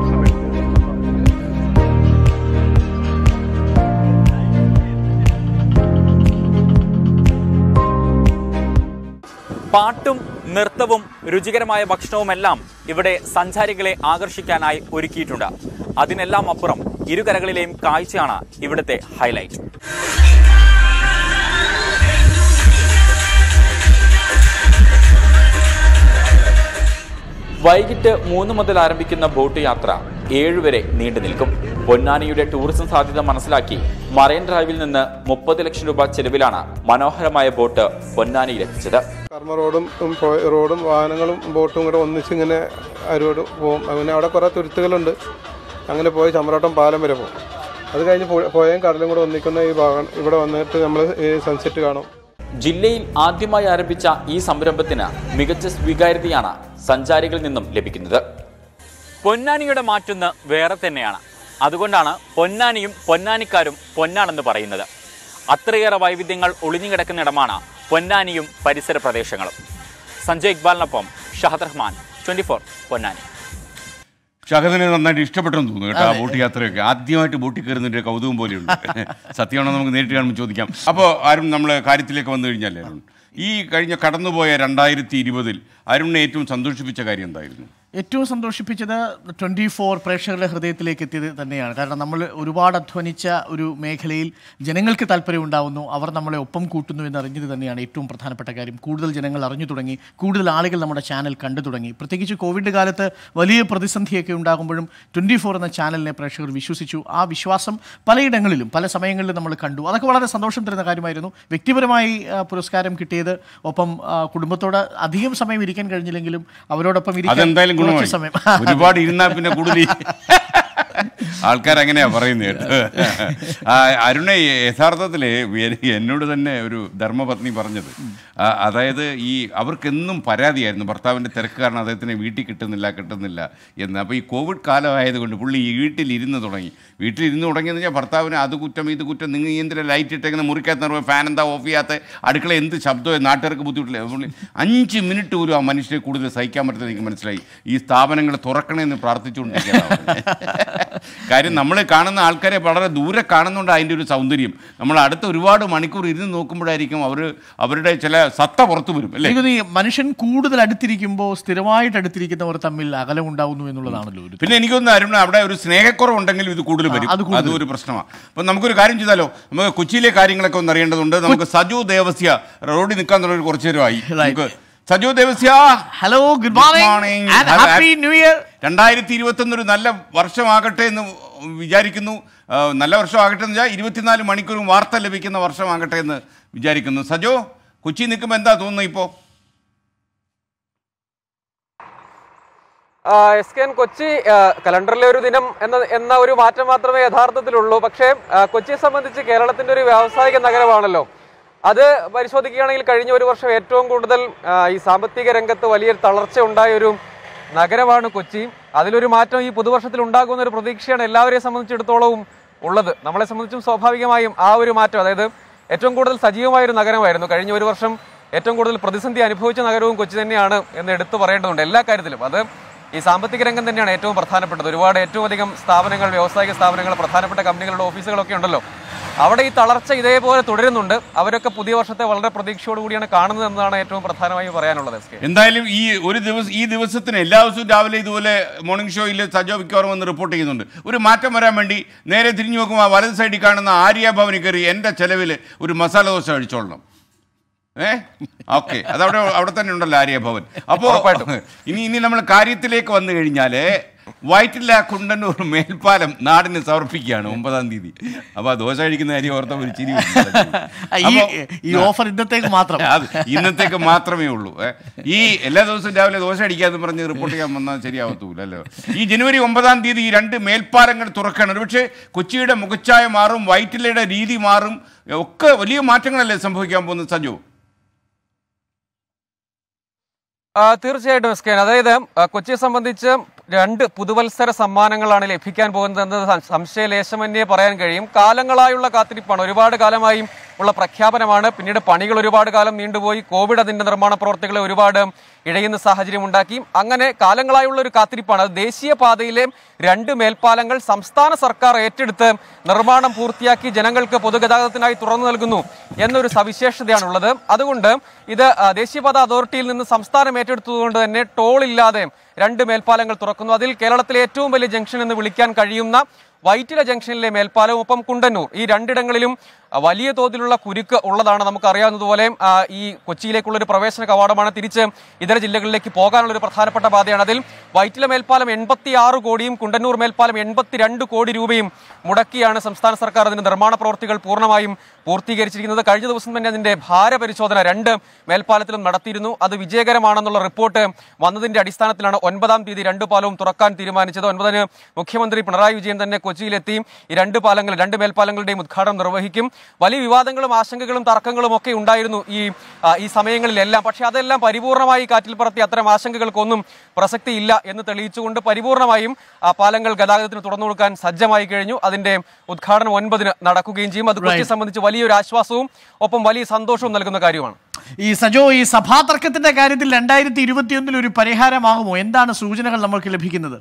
പാട്ടും നൃത്തവും രുചികരമായ ഭക്ഷണവുമെല്ലാം ഇവിടെ സഞ്ചാരികളെ ആകർഷിക്കാനായി ഒരുക്കിയിട്ടുണ്ട് അതിനെല്ലാം അപ്പുറം ഇരുകരകളിലെയും കാഴ്ചയാണ് ഇവിടുത്തെ ഹൈലൈറ്റ് വൈകിട്ട് മൂന്ന് മുതൽ ആരംഭിക്കുന്ന ബോട്ട് യാത്ര ഏഴുവരെ നീണ്ടു നിൽക്കും പൊന്നാനിയുടെ ടൂറിസം സാധ്യത മനസ്സിലാക്കി മറൈൻ ഡ്രൈവിൽ നിന്ന് മുപ്പത് ലക്ഷം രൂപ ചെലവിലാണ് മനോഹരമായ ബോട്ട് പൊന്നാനിയിലെത്തിച്ചത് കർമ്മ റോഡും ഉം, പോ- റോഡും വാഹനങ്ങളും ബോട്ടും കൂടെ ഒന്നിച്ച് ഇങ്ങനെ അരുവോട് പോകും അങ്ങനെ അവിടെ കുറേ തുരുത്തുകളുണ്ട് അങ്ങനെ പോയി ചമ്രോട്ടം പാലം വരെ പോകും അത് കഴിഞ്ഞ് പോ- പോയും കടലും കൂടെ ഒന്നിക്കുന്ന ഈ ഭാഗം ഇവിടെ വന്നിട്ട് നമ്മൾ ഈ സൺസെറ്റ് കാണും ജില്ലയിൽ ആദ്യമായി ആരംഭിച്ച ഈ സംരംഭത്തിന് മികച്ച സ്വീകാര്യതയാണ് സഞ്ചാരികളിൽ നിന്നും ലഭിക്കുന്നത് പൊന്നാനിയുടെ മാറ്റൊന്ന് വേറെ തന്നെയാണ് അതുകൊണ്ടാണ് പൊന്നാനിയും പൊന്നാനിക്കാരും പൊന്നാണെന്ന് പറയുന്നത് അത്രയേറെ വൈവിധ്യങ്ങൾ ഒളിഞ്ഞു കിടക്കുന്ന ഇടമാണ് പൊന്നാനിയും പരിസര പ്രദേശങ്ങളും സഞ്ജയ് ഇക്ബാലിനൊപ്പം ഷഹദ് റഹ്മാൻ ട്വന്റി ഫോർ പൊന്നാനി ഷഹദിനെ നന്നായിട്ട് ഇഷ്ടപ്പെട്ടെന്ന് തോന്നുന്നു കേട്ടോ ആ ബോട്ട് യാത്രയൊക്കെ ആദ്യമായിട്ട് ബോട്ടിൽ കയറുന്നതിന്റെ കൗതുകം പോലെയുണ്ട് സത്യമാണോ നമുക്ക് നേരിട്ട് കാണുമ്പോൾ ചോദിക്കാം അപ്പോൾ ആരും നമ്മൾ കാര്യത്തിലേക്ക് വന്നു കഴിഞ്ഞാൽ അരുൺ ഈ കഴിഞ്ഞ കടന്നുപോയ രണ്ടായിരത്തി ഇരുപതിൽ അരുണിനെ ഏറ്റവും സന്തോഷിപ്പിച്ച കാര്യം എന്തായിരുന്നു ഏറ്റവും സന്തോഷിപ്പിച്ചത് ട്വൻറ്റി ഫോർ പ്രേക്ഷകരുടെ ഹൃദയത്തിലേക്ക് എത്തിയത് തന്നെയാണ് കാരണം നമ്മൾ ഒരുപാട് അധ്വാനിച്ച ഒരു മേഖലയിൽ ജനങ്ങൾക്ക് താല്പര്യം ഉണ്ടാവുന്നു അവർ നമ്മളെ ഒപ്പം കൂട്ടുന്നു എന്ന് അറിഞ്ഞത് തന്നെയാണ് ഏറ്റവും പ്രധാനപ്പെട്ട കാര്യം കൂടുതൽ ജനങ്ങൾ അറിഞ്ഞു തുടങ്ങി കൂടുതൽ ആളുകൾ നമ്മുടെ ചാനൽ കണ്ടു തുടങ്ങി പ്രത്യേകിച്ച് കോവിഡ് കാലത്ത് വലിയ പ്രതിസന്ധിയൊക്കെ ഉണ്ടാകുമ്പോഴും ട്വൻറ്റി ഫോർ എന്ന ചാനലിനെ പ്രേക്ഷകർ വിശ്വസിച്ചു ആ വിശ്വാസം പലയിടങ്ങളിലും പല സമയങ്ങളിലും നമ്മൾ കണ്ടു അതൊക്കെ വളരെ സന്തോഷം തരുന്ന കാര്യമായിരുന്നു വ്യക്തിപരമായി ആ, പുരസ്കാരം കിട്ടിയത് ഒപ്പം ആ, കുടുംബത്തോട് അധികം സമയം ഇരിക്കാൻ കഴിഞ്ഞില്ലെങ്കിലും അവരോടൊപ്പം ഇരിക്കാൻ അതെന്തായാലും കുറച്ച് ഗുണമായി സമയം ഒരുപാട് ഇരുന്നാൽ പിന്നെ കൂടുതൽ ആൾക്കാർ അങ്ങനെയാ പറയുന്നത് കേട്ടോ ആ, അരുണെ യഥാർത്ഥത്തിൽ എന്നോട് തന്നെ ഒരു ധർമ്മപത്നി പറഞ്ഞത് ആ, അതായത് ഈ അവർക്കെന്നും പരാതിയായിരുന്നു ഭർത്താവിൻ്റെ തിരക്ക് കാരണം അദ്ദേഹത്തിന് വീട്ടിൽ കിട്ടുന്നില്ല കിട്ടുന്നില്ല എന്ന് അപ്പോൾ ഈ കോവിഡ് കാലമായതുകൊണ്ട് പുള്ളി ഈ വീട്ടിലിരുന്ന് തുടങ്ങി വീട്ടിലിരുന്ന് തുടങ്ങിയെന്ന് വെച്ചാൽ ഭർത്താവിന് അത് കുറ്റം ഇത് കുറ്റം നിങ്ങൾ ഈ എന്തിനാ ലൈറ്റ് ഇട്ടേക്കുന്ന മുറിക്കകത്ത് നിർവ്വഹം ഫാൻ എന്താ ഓഫ് ചെയ്യാത്ത അടുക്കള എന്ത് ശബ്ദം നാട്ടുകാർക്ക് ബുദ്ധിമുട്ടില്ല പുള്ളി അഞ്ച് മിനിറ്റ് പോലും ആ മനുഷ്യരെ കൂടുതൽ സഹിക്കാൻ പറ്റുന്നത് എനിക്ക് മനസ്സിലായി ഈ സ്ഥാപനങ്ങൾ തുറക്കണമെന്ന് പ്രാർത്ഥിച്ചുകൊണ്ടിരിക്കുകയാണ് കാര്യം നമ്മൾ കാണുന്ന ആൾക്കാരെ വളരെ ദൂരെ കാണുന്നുണ്ട് അതിൻ്റെ ഒരു സൗന്ദര്യം നമ്മൾ അടുത്ത ഒരുപാട് മണിക്കൂർ ഇരുന്ന് നോക്കുമ്പോഴായിരിക്കും അവർ അവരുടെ ചില സത്ത പുറത്തു വരും അല്ലേ എനിക്ക് തോന്നുന്നു ഈ മനുഷ്യൻ കൂടുതൽ അടുത്തിരിക്കുമ്പോൾ സ്ഥിരമായിട്ട് അടുത്തിരിക്കുന്നവർ തമ്മിൽ അകലം ഉണ്ടാവുന്നു എന്നുള്ളതാണല്ലോ ഒരു പിന്നെ എനിക്കൊന്ന് അരുൺ അവിടെ ഒരു സ്നേഹക്കുറവുണ്ടെങ്കിലും ഇത് കൂടുതൽ വരും അത് കൂടുതൽ അതും ഒരു പ്രശ്നമാണ് അപ്പം നമുക്കൊരു കാര്യം ചെയ്താലോ നമുക്ക് കൊച്ചിയിലെ കാര്യങ്ങളൊക്കെ ഒന്ന് അറിയേണ്ടതുണ്ട് നമുക്ക് സജു ദേവസ്യ റോഡിൽ നിൽക്കാൻ തുടങ്ങി കുറച്ചു നേരമായി നമുക്ക് Saju Devasya hello good Good morning morning. And Have a happy new year രണ്ടായിരത്തി ഇരുപത്തൊന്ന് ഒരു നല്ല വർഷമാകട്ടെ എന്ന് വിചാരിക്കുന്നു ആ, നല്ല വർഷമാകട്ടെ എന്ന് വെച്ചാൽ ഇരുപത്തിനാല് മണിക്കൂറും വാർത്ത ലഭിക്കുന്ന വർഷമാകട്ടെ എന്ന് വിചാരിക്കുന്നു സജോ കൊച്ചി നിൽക്കുമ്പോൾ എന്താ തോന്നുന്നത് ഇപ്പോൾ എസ് കെ എൻ കൊച്ചി ആ, കലണ്ടറിലെ ഒരു ദിനം എന്ന എന്ന ഒരു മാറ്റം മാത്രമേ യഥാർത്ഥത്തിലുള്ളൂ പക്ഷേ ആ, കൊച്ചിയെ സംബന്ധിച്ച് കേരളത്തിന്റെ ഒരു വ്യാവസായിക നഗരമാണല്ലോ അത് പരിശോധിക്കുകയാണെങ്കിൽ കഴിഞ്ഞ ഒരു വർഷം ഏറ്റവും കൂടുതൽ ആ, ഈ സാമ്പത്തിക രംഗത്ത് വലിയ തളർച്ച ഉണ്ടായ ഒരു നഗരമാണ് കൊച്ചി അതിലൊരു മാറ്റം ഈ പുതുവർഷത്തിൽ ഉണ്ടാകുന്ന ഒരു പ്രതീക്ഷയാണ് എല്ലാവരെയും സംബന്ധിച്ചിടത്തോളവും ഉള്ളത് നമ്മളെ സംബന്ധിച്ചും സ്വാഭാവികമായും ആ ഒരു മാറ്റം അതായത് ഏറ്റവും കൂടുതൽ സജീവമായ ഒരു നഗരമായിരുന്നു കഴിഞ്ഞ ഒരു വർഷം ഏറ്റവും കൂടുതൽ പ്രതിസന്ധി അനുഭവിച്ച നഗരവും കൊച്ചി തന്നെയാണ് എന്ന് എടുത്തു പറയേണ്ടതുണ്ട് എല്ലാ കാര്യത്തിലും അത് ഈ സാമ്പത്തിക രംഗം തന്നെയാണ് ഏറ്റവും പ്രധാനപ്പെട്ടത് ഒരുപാട് ഏറ്റവും അധികം സ്ഥാപനങ്ങൾ വ്യാവസായിക സ്ഥാപനങ്ങൾ പ്രധാനപ്പെട്ട കമ്പനികളുടെ ഓഫീസുകളൊക്കെ ഉണ്ടല്ലോ അവിടെ ഈ തളർച്ച ഇതേപോലെ തുടരുന്നുണ്ട് അവരൊക്കെ പുതിയ വർഷത്തെ വളരെ പ്രതീക്ഷയോടുകൂടിയാണ് കാണുന്നത് എന്നതാണ് ഏറ്റവും പ്രധാനമായി പറയാനുള്ളത് എസ് കെ എന്തായാലും ഈ ഒരു ദിവസം ഈ ദിവസത്തിന് എല്ലാ ദിവസവും രാവിലെ ഇതുപോലെ മോർണിംഗ് ഷോയിൽ സജോ മിക്കവാറും വന്ന് റിപ്പോർട്ട് ചെയ്യുന്നുണ്ട് ഒരു മാറ്റം വരാൻ വേണ്ടി നേരെ തിരിഞ്ഞു നോക്കുമ്പോൾ ആ വലത് സൈഡിൽ കാണുന്ന ആര്യ ഭവനിൽ കയറി എൻ്റെ ചെലവിൽ ഒരു മസാല ദോശ കഴിച്ചോളണം ഏ ഓക്കെ അതവിടെ അവിടെ തന്നെ ഉണ്ടല്ലോ ആര്യ ഭവൻ അപ്പോൾ ഇനി ഇനി നമ്മൾ കാര്യത്തിലേക്ക് വന്നു കഴിഞ്ഞാൽ വയറ്റില്ല കുണ്ടന്നൂർ മേൽപ്പാലം നാടിന് സമർപ്പിക്കുകയാണ് ഒമ്പതാം തീയതി അപ്പൊ ആ ദോശ കഴിക്കുന്ന കാര്യം ഓർത്ത ഒരു ചിരി വരുന്നു. ഈ അപ്പൊ- ഈ ഓഫർ ഇന്നത്തേക്ക് മാത്രം അത് ഇന്നത്തേക്ക് മാത്രമേ ഉള്ളൂ ഏ. ഈ എല്ലാ ദിവസവും രാവിലെ ദോശ അടിക്കാന്ന് പറഞ്ഞ് റിപ്പോർട്ട് ചെയ്യാൻ വന്നാൽ ശരിയാവത്തൂല അല്ലോ ഈ ജനുവരി ഒമ്പതാം തീയതി ഈ രണ്ട് മേൽപ്പാലങ്ങൾ തുറക്കുകയാണ് ഒരുപക്ഷെ കൊച്ചിയുടെ മുഖച്ഛായ മാറും വൈറ്റിലയുടെ രീതി മാറും ഒക്കെ വലിയ മാറ്റങ്ങളല്ലേ സംഭവിക്കാൻ പോകുന്നത് സജു ആ, തീർച്ചയായിട്ടും എസ് കെ അതായത് ആ, കൊച്ചിയെ സംബന്ധിച്ച് രണ്ട് പുതുവത്സര സമ്മാനങ്ങളാണ് ലഭിക്കാൻ പോകുന്നതെന്ന് സം- സംശയലേശമന്യേ പറയാൻ കഴിയും കാലങ്ങളായുള്ള കാത്തിരിപ്പാണ് ഒരുപാട് കാലമായി ഉള്ള പ്രഖ്യാപനമാണ് പിന്നീട് പണികൾ ഒരുപാട് കാലം നീണ്ടുപോയി കോവിഡ് അതിന്റെ നിർമ്മാണ പ്രവർത്തികളെ ഒരുപാട് ഇഴയുന്ന സാഹചര്യം ഉണ്ടാക്കി അങ്ങനെ കാലങ്ങളായുള്ള ഒരു കാത്തിരിപ്പാണ് അത് ദേശീയപാതയിലെ രണ്ട് മേൽപ്പാലങ്ങൾ സംസ്ഥാന സർക്കാർ ഏറ്റെടുത്ത് നിർമ്മാണം പൂർത്തിയാക്കി ജനങ്ങൾക്ക് പൊതുഗതാഗതത്തിനായി തുറന്നു നൽകുന്നു എന്നൊരു സവിശേഷതയാണുള്ളത് അതുകൊണ്ട് ഇത് ആ, ദേശീയപാത അതോറിറ്റിയിൽ നിന്ന് സംസ്ഥാനം ഏറ്റെടുത്തതുകൊണ്ട് തന്നെ ടോൾ ഇല്ലാതെ രണ്ട് മേൽപ്പാലങ്ങൾ തുറക്കുന്നു അതിൽ കേരളത്തിലെ ഏറ്റവും വലിയ ജംഗ്ഷൻ എന്ന് വിളിക്കാൻ കഴിയുന്ന വൈറ്റില ജംഗ്ഷനിലെ മേൽപ്പാലവും ഒപ്പം കുണ്ടന്നൂർ ഈ രണ്ടിടങ്ങളിലും ആ, വലിയ തോതിലുള്ള കുരുക്ക് ഉള്ളതാണ് നമുക്ക് അറിയാവുന്നതുപോലെ ആ, ഈ കൊച്ചിയിലേക്കുള്ള ഒരു പ്രവേശന കവാടമാണ് തിരിച്ച് ഇതര ജില്ലകളിലേക്ക് പോകാനുള്ള ഒരു പ്രധാനപ്പെട്ട പാതയാണ് അതിൽ വൈറ്റില മേൽപ്പാലം എൺപത്തി ആറ് കോടിയും കുണ്ടന്നൂർ മേൽപ്പാലം എൺപത്തിരണ്ട് കോടി രൂപയും മുടക്കിയാണ് സംസ്ഥാന സർക്കാർ അതിന്റെ നിർമ്മാണ പ്രവൃത്തികൾ പൂർണ്ണമായും പൂർത്തീകരിച്ചിരിക്കുന്നത് കഴിഞ്ഞ ദിവസം തന്നെ അതിന്റെ ഭാരപരിശോധന രണ്ട് മേൽപ്പാലത്തിലും നടത്തിയിരുന്നു അത് വിജയകരമാണെന്നുള്ള റിപ്പോർട്ട് വന്നതിന്റെ അടിസ്ഥാനത്തിലാണ് ഒൻപതാം തീയതി രണ്ട് പാലവും തുറക്കാൻ തീരുമാനിച്ചത് ഒൻപതിന് മുഖ്യമന്ത്രി പിണറായി വിജയൻ തന്നെ കൊച്ചിയിലെത്തി ഈ രണ്ട് പാലങ്ങൾ രണ്ട് മേൽപ്പാലങ്ങളുടെയും ഉദ്ഘാടനം നിർവഹിക്കും വലിയ വിവാദങ്ങളും ആശങ്കകളും തർക്കങ്ങളും ഒക്കെ ഉണ്ടായിരുന്നു ഈ ആ, ഈ സമയങ്ങളിലെല്ലാം പക്ഷേ അതെല്ലാം പരിപൂർണമായി കാറ്റിൽ പറത്തി അത്തരം ആശങ്കകൾക്കൊന്നും പ്രസക്തിയില്ല എന്ന് തെളിയിച്ചുകൊണ്ട് പരിപൂർണമായും ആ പാലങ്ങൾ ഗതാഗതത്തിന് തുറന്നു കൊടുക്കാൻ സജ്ജമായി കഴിഞ്ഞു അതിന്റെ ഉദ്ഘാടനം ഒൻപതിന് നടക്കുകയും ചെയ്യും അത് കൊച്ചിയെ സംബന്ധിച്ച് വലിയൊരു ആശ്വാസവും ഒപ്പം വലിയ സന്തോഷവും നൽകുന്ന കാര്യമാണ് ഈ സജോ ഈ സഭാ തർക്കത്തിന്റെ കാര്യത്തിൽ രണ്ടായിരത്തി ഇരുപത്തിയൊന്നിൽ ഒരു പരിഹാരമാകുമോ എന്താണ് സൂചനകൾ നമുക്ക് ലഭിക്കുന്നത്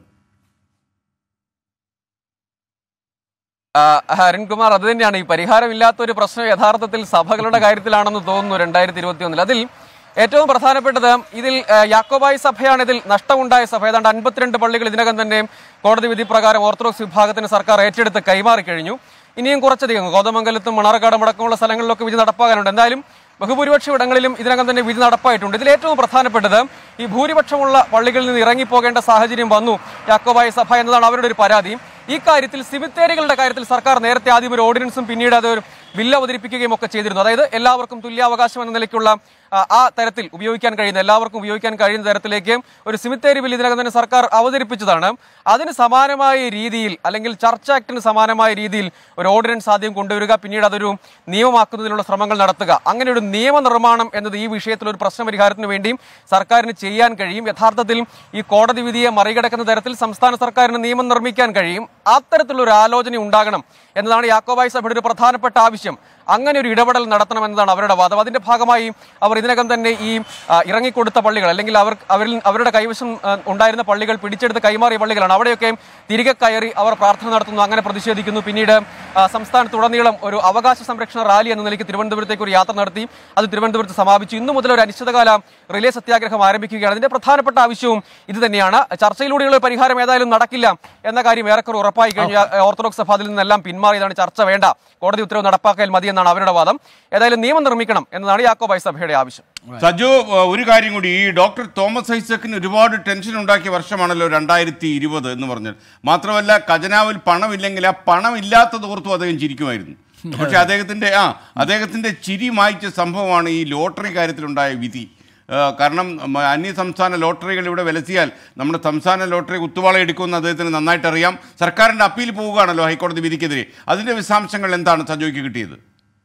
ആ, അരുൺകുമാർ അത് തന്നെയാണ് ഈ പരിഹാരമില്ലാത്ത ഒരു പ്രശ്നം യഥാർത്ഥത്തിൽ സഭകളുടെ കാര്യത്തിലാണെന്ന് തോന്നുന്നു രണ്ടായിരത്തി ഇരുപത്തി ഒന്നിൽ അതിൽ ഏറ്റവും പ്രധാനപ്പെട്ടത് ഇതിൽ ആ, യാക്കോബായി സഭയാണ് ഇതിൽ നഷ്ടമുണ്ടായ സഭ ഏതാണ്ട് അൻപത്തിരണ്ട് പള്ളികൾ ഇതിനകം തന്നെ കോടതി വിധി പ്രകാരം ഓർത്തഡോക്സ് വിഭാഗത്തിന് സർക്കാർ ഏറ്റെടുത്ത് കൈമാറി കഴിഞ്ഞു ഇനിയും കുറച്ചധികം കോതമംഗലത്തും മണർക്കാടും അടക്കമുള്ള സ്ഥലങ്ങളിലൊക്കെ വിധി നടപ്പാകാനുണ്ട് എന്തായാലും ബഹുഭൂരിപക്ഷം ഇടങ്ങളിലും ഇതിനകം തന്നെ വിധി നടപ്പായിട്ടുണ്ട് ഇതിൽ ഏറ്റവും പ്രധാനപ്പെട്ടത് ഈ ഭൂരിപക്ഷമുള്ള പള്ളികളിൽ നിന്ന് ഇറങ്ങിപ്പോകേണ്ട സാഹചര്യം വന്നു യാക്കോബായ സഭ എന്നതാണ് അവരുടെ ഒരു പരാതി ഈ കാര്യത്തിൽ സിമിത്തേരികളുടെ കാര്യത്തിൽ സർക്കാർ നേരത്തെ ആദ്യം ഒരു ഓർഡിനൻസും പിന്നീട് അത് ഒരു ബില്ല് അവതരിപ്പിക്കുകയും ഒക്കെ ചെയ്തിരുന്നു അതായത് എല്ലാവർക്കും തുല്യാവകാശം എന്ന നിലയ്ക്കുള്ള ആ, ആ തരത്തിൽ ഉപയോഗിക്കാൻ കഴിയുന്ന എല്ലാവർക്കും ഉപയോഗിക്കാൻ കഴിയുന്ന തരത്തിലേക്ക് ഒരു സിമിത്തേരി ബിൽ ഇതിനകം തന്നെ സർക്കാർ അവതരിപ്പിച്ചതാണ് അതിന് സമാനമായ രീതിയിൽ അല്ലെങ്കിൽ ചർച്ച ആക്ടിന് സമാനമായ രീതിയിൽ ഒരു ഓർഡിനൻസ് ആദ്യം കൊണ്ടുവരിക പിന്നീട് അതൊരു നിയമമാക്കുന്നതിനുള്ള ശ്രമങ്ങൾ നടത്തുക അങ്ങനെ ഒരു നിയമനിർമ്മാണം എന്നത് ഈ വിഷയത്തിൽ ഒരു പ്രശ്ന പരിഹാരത്തിന് വേണ്ടിയും സർക്കാരിന് ചെയ്യാൻ കഴിയും യഥാർത്ഥത്തിൽ ഈ കോടതി വിധിയെ മറികടക്കുന്ന തരത്തിൽ സംസ്ഥാന സർക്കാരിന് നിയമം നിർമ്മിക്കാൻ കഴിയും അത്തരത്തിലുള്ള ഒരു ആലോചന ഉണ്ടാകണം എന്നതാണ് യാക്കോബായി സഭയുടെ ഒരു പ്രധാനപ്പെട്ട ആവശ്യം അങ്ങനെ ഒരു ഇടപെടൽ നടത്തണം എന്നതാണ് അവരുടെ വാദം അതിന്റെ ഭാഗമായി അവർ ഇതിനകം തന്നെ ഈ ആ, ഇറങ്ങിക്കൊടുത്ത പള്ളികൾ അല്ലെങ്കിൽ അവർ അവരിൽ അവരുടെ കൈവശം ആ, ഉണ്ടായിരുന്ന പള്ളികൾ പിടിച്ചെടുത്ത് കൈമാറിയ പള്ളികളാണ് അവിടെയൊക്കെ തിരികെ കയറി അവർ പ്രാർത്ഥന നടത്തുന്നു അങ്ങനെ പ്രതിഷേധിക്കുന്നു പിന്നീട് ആ, സംസ്ഥാനത്തുടനീളം ഒരു അവകാശ സംരക്ഷണ റാലി എന്ന നിലയ്ക്ക് തിരുവനന്തപുരത്തേക്ക് ഒരു യാത്ര നടത്തി അത് തിരുവനന്തപുരത്ത് സമാപിച്ചു ഇന്നു മുതൽ ഒരു അനിശ്ചിതകാല റിലേ സത്യാഗ്രഹം ആരംഭിക്കുകയാണ് അതിന്റെ പ്രധാനപ്പെട്ട ആവശ്യവും ഇത് തന്നെയാണ് ചർച്ചയിലൂടെയുള്ള ഒരു പരിഹാരം ഏതായാലും നടക്കില്ല എന്ന കാര്യം ഏറെക്കുറെ ഉറപ്പായി കഴിഞ്ഞു ആ, ഓർത്തഡോക്സ് സഭ അതിൽ നിന്നെല്ലാം പിന്മാറിയതാണ് ചർച്ച വേണ്ട കോടതി ഉത്തരവ് നടപ്പാക്കൽ മതി എന്നാണ് അവരുടെ വാദം ഏതായാലും നിയമം നിർമ്മിക്കണം എന്നതാണ് യാക്കോബായ് സഭയുടെ ആവശ്യം സജു ഏഹ്, ഒരു കാര്യം കൂടി ഈ ഡോക്ടർ തോമസ് ഐസക്കിന് ഒരുപാട് ടെൻഷൻ ഉണ്ടാക്കിയ വർഷമാണല്ലോ രണ്ടായിരത്തി ഇരുപത് എന്ന് പറഞ്ഞാൽ മാത്രമല്ല ഖജനാവിൽ പണമില്ലെങ്കിൽ ആ പണമില്ലാത്തത് ഓർത്തും അദ്ദേഹം ചിരിക്കുമായിരുന്നു പക്ഷെ അദ്ദേഹത്തിന്റെ ആ അദ്ദേഹത്തിന്റെ ചിരി മായ്ച്ച സംഭവമാണ് ഈ ലോട്ടറി കാര്യത്തിലുണ്ടായ വിധി ഏഹ്, കാരണം മ, അന്യ സംസ്ഥാന ലോട്ടറികൾ ഇവിടെ വിലസിയാൽ നമ്മുടെ സംസ്ഥാന ലോട്ടറി കുത്തുവാള എടുക്കുമെന്ന് അദ്ദേഹത്തിന് നന്നായിട്ട് അറിയാം സർക്കാരിന്റെ അപ്പീൽ പോവുകയാണല്ലോ ഹൈക്കോടതി വിധിക്കെതിരെ അതിന്റെ വിശദാംശങ്ങൾ എന്താണ് സജോയ്ക്ക് കിട്ടിയത്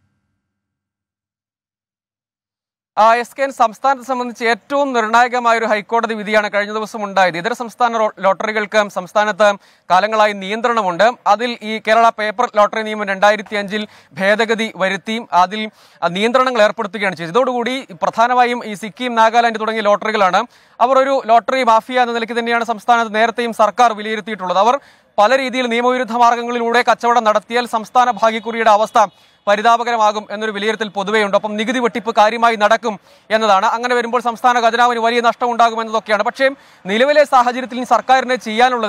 ആ എസ് കെ എൻ സംസ്ഥാനത്തെ സംബന്ധിച്ച് ഏറ്റവും നിർണായകമായ ഒരു ഹൈക്കോടതി വിധിയാണ് കഴിഞ്ഞ ദിവസം ഉണ്ടായത് ഇതര സംസ്ഥാന റോ- ലോട്ടറികൾക്ക് സംസ്ഥാനത്ത് കാലങ്ങളായി നിയന്ത്രണമുണ്ട് അതിൽ ഈ കേരള പേപ്പർ ലോട്ടറി നിയമം രണ്ടായിരത്തി അഞ്ചിൽ ഭേദഗതി വരുത്തി അതിൽ ആ, നിയന്ത്രണങ്ങൾ ഏർപ്പെടുത്തുകയാണ് ചെയ്തത് ഇതോടുകൂടി പ്രധാനമായും ഈ സിക്കിം നാഗാലാൻഡ് തുടങ്ങിയ ലോട്ടറികളാണ് അവർ ഒരു ലോട്ടറി മാഫിയ എന്ന നിലയ്ക്ക് തന്നെയാണ് സംസ്ഥാനത്ത് നേരത്തെയും സർക്കാർ വിലയിരുത്തിയിട്ടുള്ളത് അവർ പല രീതിയിൽ നിയമവിരുദ്ധ മാർഗങ്ങളിലൂടെ കച്ചവടം നടത്തിയാൽ സംസ്ഥാന ഭാഗ്യക്കുറിയുടെ അവസ്ഥ പരിതാപകരമാകും എന്നൊരു വിലയിരുത്തൽ പൊതുവെയുണ്ട് ഒപ്പം നികുതി വെട്ടിപ്പ് കാര്യമായി നടക്കും എന്നതാണ് അങ്ങനെ വരുമ്പോൾ സംസ്ഥാന ഖജനാവിന് വലിയ നഷ്ടം ഉണ്ടാകും എന്നതൊക്കെയാണ് പക്ഷേ നിലവിലെ സാഹചര്യത്തിൽ ഇനി സർക്കാരിന് ചെയ്യാനുള്ളത്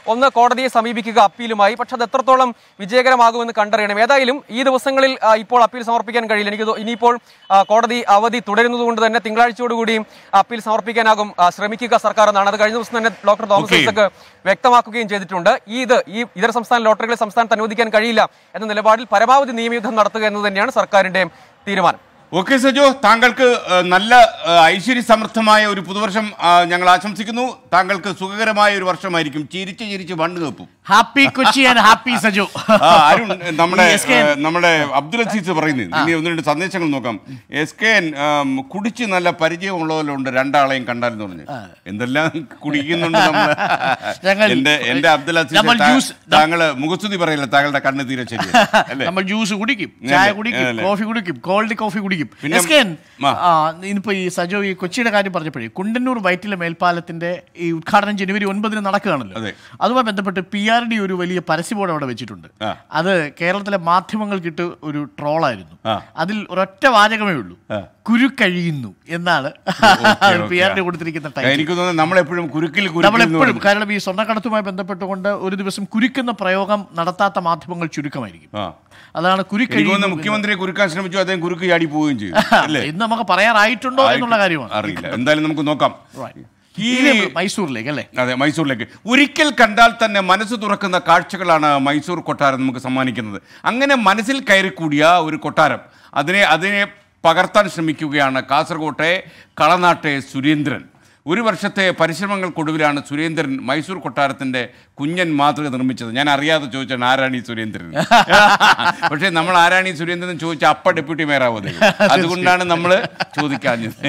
ഒന്ന് കോടതിയെ സമീപിക്കുക അപ്പീലുമായി പക്ഷെ അത് എത്രത്തോളം വിജയകരമാകുമെന്ന് കണ്ടറിയണം ഏതായാലും ഈ ദിവസങ്ങളിൽ ആ, ഇപ്പോൾ അപ്പീൽ സമർപ്പിക്കാൻ കഴിയില്ല എനിക്ക് തോ- ഇനിയിപ്പോൾ ആ, കോടതി അവധി തുടരുന്നതുകൊണ്ട് തന്നെ തിങ്കളാഴ്ചയോടുകൂടി അപ്പീൽ സമർപ്പിക്കാനാകും ആ, ശ്രമിക്കുക സർക്കാർ എന്നാണ് അത് കഴിഞ്ഞ ദിവസം തന്നെ ഡോക്ടർ തോമസ് Okay. ഐസക് വ്യക്തമാക്കുകയും ചെയ്തിട്ടുണ്ട് ഈ ഇത് ഈ ഇതര സംസ്ഥാന ലോട്ടറികളെ സംസ്ഥാനത്ത് അനുവദിക്കാൻ കഴിയില്ല എന്ന നിലപാടിൽ പരമാവധി നിയമയുദ്ധം നടത്തുക എന്ന് തന്നെയാണ് സർക്കാരിന്റെ തീരുമാനം ഓക്കെ സജോ താങ്കൾക്ക് ഏഹ്, നല്ല ഏഹ്, ഐശ്വര്യ സമൃദ്ധമായ ഒരു പുതുവർഷം ആ, ഞങ്ങൾ ആശംസിക്കുന്നു താങ്കൾക്ക് സുഖകരമായ ഒരു വർഷമായിരിക്കും ചിരിച്ച് ചിരിച്ച് വണ്ട് കപ്പും happy Kochi and happy Saju ആ, അരുൺ നമ്മുടെ ഈ SKN ഏഹ്, നമ്മുടെ അബ്ദുൽ അസീസ് പറയുന്നത് ഇനി ഒന്ന് രണ്ട് സന്ദേശങ്ങൾ നോക്കാം എസ് കെ എൻ കുടിച്ച് നല്ല പരിചയമുള്ളവരുണ്ട് രണ്ടാളെയും കണ്ടാലെന്ന് പറഞ്ഞു എന്തെല്ലാം കുടിക്കുന്നുണ്ട് നമ്മള് ഞങ്ങൾ- എന്റെ എന്റെ അബ്ദുൽ നമ്മൾ അസീസ് ജ്യൂസ്- താങ്കള് മുഖസ്തുതി പറയില്ല താങ്കളുടെ കണ്ണ് തീരെ ശരി അല്ലേ നമ്മൾ ജ്യൂസ് കുടിക്കും അല്ലേ? ചായ കുടിക്കും അല്ലേ? കോഫി കുടിക്കും കോൾഡ് കോഫി കുടിക്കും പിന്നെ- എസ് കെ എൻ, ആ. ആ, ഇനിയിപ്പോ ഈ സജോ ഈ കൊച്ചിയുടെ കാര്യം പറഞ്ഞപ്പോഴേ കുണ്ടന്നൂർ വൈറ്റിലെ മേൽപ്പാലത്തിന്റെ ഈ ഉദ്ഘാടനം ജനുവരി ഒൻപതിന് നടക്കുകയാണല്ലോ അതെ. അതുമായി ബന്ധപ്പെട്ട് പി ആർ ഡി ഒരു വലിയ പരസ്യ ബോർഡ് അവിടെ വെച്ചിട്ടുണ്ട് ആ. അത് കേരളത്തിലെ മാധ്യമങ്ങൾക്കിട്ട് ഒരു ട്രോളായിരുന്നു ആ. അതിൽ ഒരൊറ്റ വാചകമേ ഉള്ളൂ ആ. കുരു കഴിയുന്നു എന്നാണ് okay, P R D okay. കൊടുത്തിരിക്കുന്ന ടൈറ്റിൽ എനിക്ക് തോന്നുന്നു നമ്മളെപ്പോഴും കുരുക്കിൽ കുരുക്കിൽ എന്ന് നമ്മളെപ്പോഴും പറയും. കാരണം ഈ സ്വർണ്ണക്കടത്തുമായി ബന്ധപ്പെട്ടുകൊണ്ട് ഒരു ദിവസം കുരുക്കുന്ന പ്രയോഗം നടത്താത്ത മാധ്യമങ്ങൾ ചുരുക്കമായിരിക്കും ആ. അതാണ് എനിക്ക് കുരുക്കഴിയുന്നു തോന്നുന്നു മുഖ്യമന്ത്രിയെ കുരുക്കാൻ ശ്രമിച്ചു അദ്ദേഹം കുരുക്ക് ചാടി പോവുകയും ചെയ്തു അല്ലേ ഇന്ന് നമുക്ക് പറയാറായിട്ടുണ്ടോ എന്നുള്ള കാര്യമാണ് അറിയില്ല എന്തായാലും നമുക്ക് നോക്കാം ഈ ഇനി മൈസൂരിലേക്ക് അല്ലേ അതെ മൈസൂരിലേക്ക് ഒരിക്കൽ കണ്ടാൽ തന്നെ മനസ്സ് തുറക്കുന്ന കാഴ്ചകളാണ് മൈസൂർ കൊട്ടാരം നമുക്ക് സമ്മാനിക്കുന്നത് അങ്ങനെ മനസ്സിൽ കയറിക്കൂടിയ ഒരു കൊട്ടാരം അതിനെ അതിനെ പകർത്താൻ ശ്രമിക്കുകയാണ് കാസർകോട്ടെ കളനാട്ടെ സുരേന്ദ്രൻ ഒരു വർഷത്തെ പരിശ്രമങ്ങൾക്കൊടുവിലാണ് സുരേന്ദ്രൻ മൈസൂർ കൊട്ടാരത്തിന്റെ കുഞ്ഞൻ മാതൃക നിർമ്മിച്ചത് ഞാൻ അറിയാതെ ചോദിച്ചാണ് ആരാണ് ഈ സുരേന്ദ്രൻ പക്ഷേ നമ്മൾ ആരാണ് ഈ സുരേന്ദ്രൻ ചോദിച്ച അപ്പ ഡെപ്യൂട്ടി മേയറാവും അദ്ദേഹം അതുകൊണ്ടാണ് നമ്മൾ ചോദിക്കാഞ്ഞത്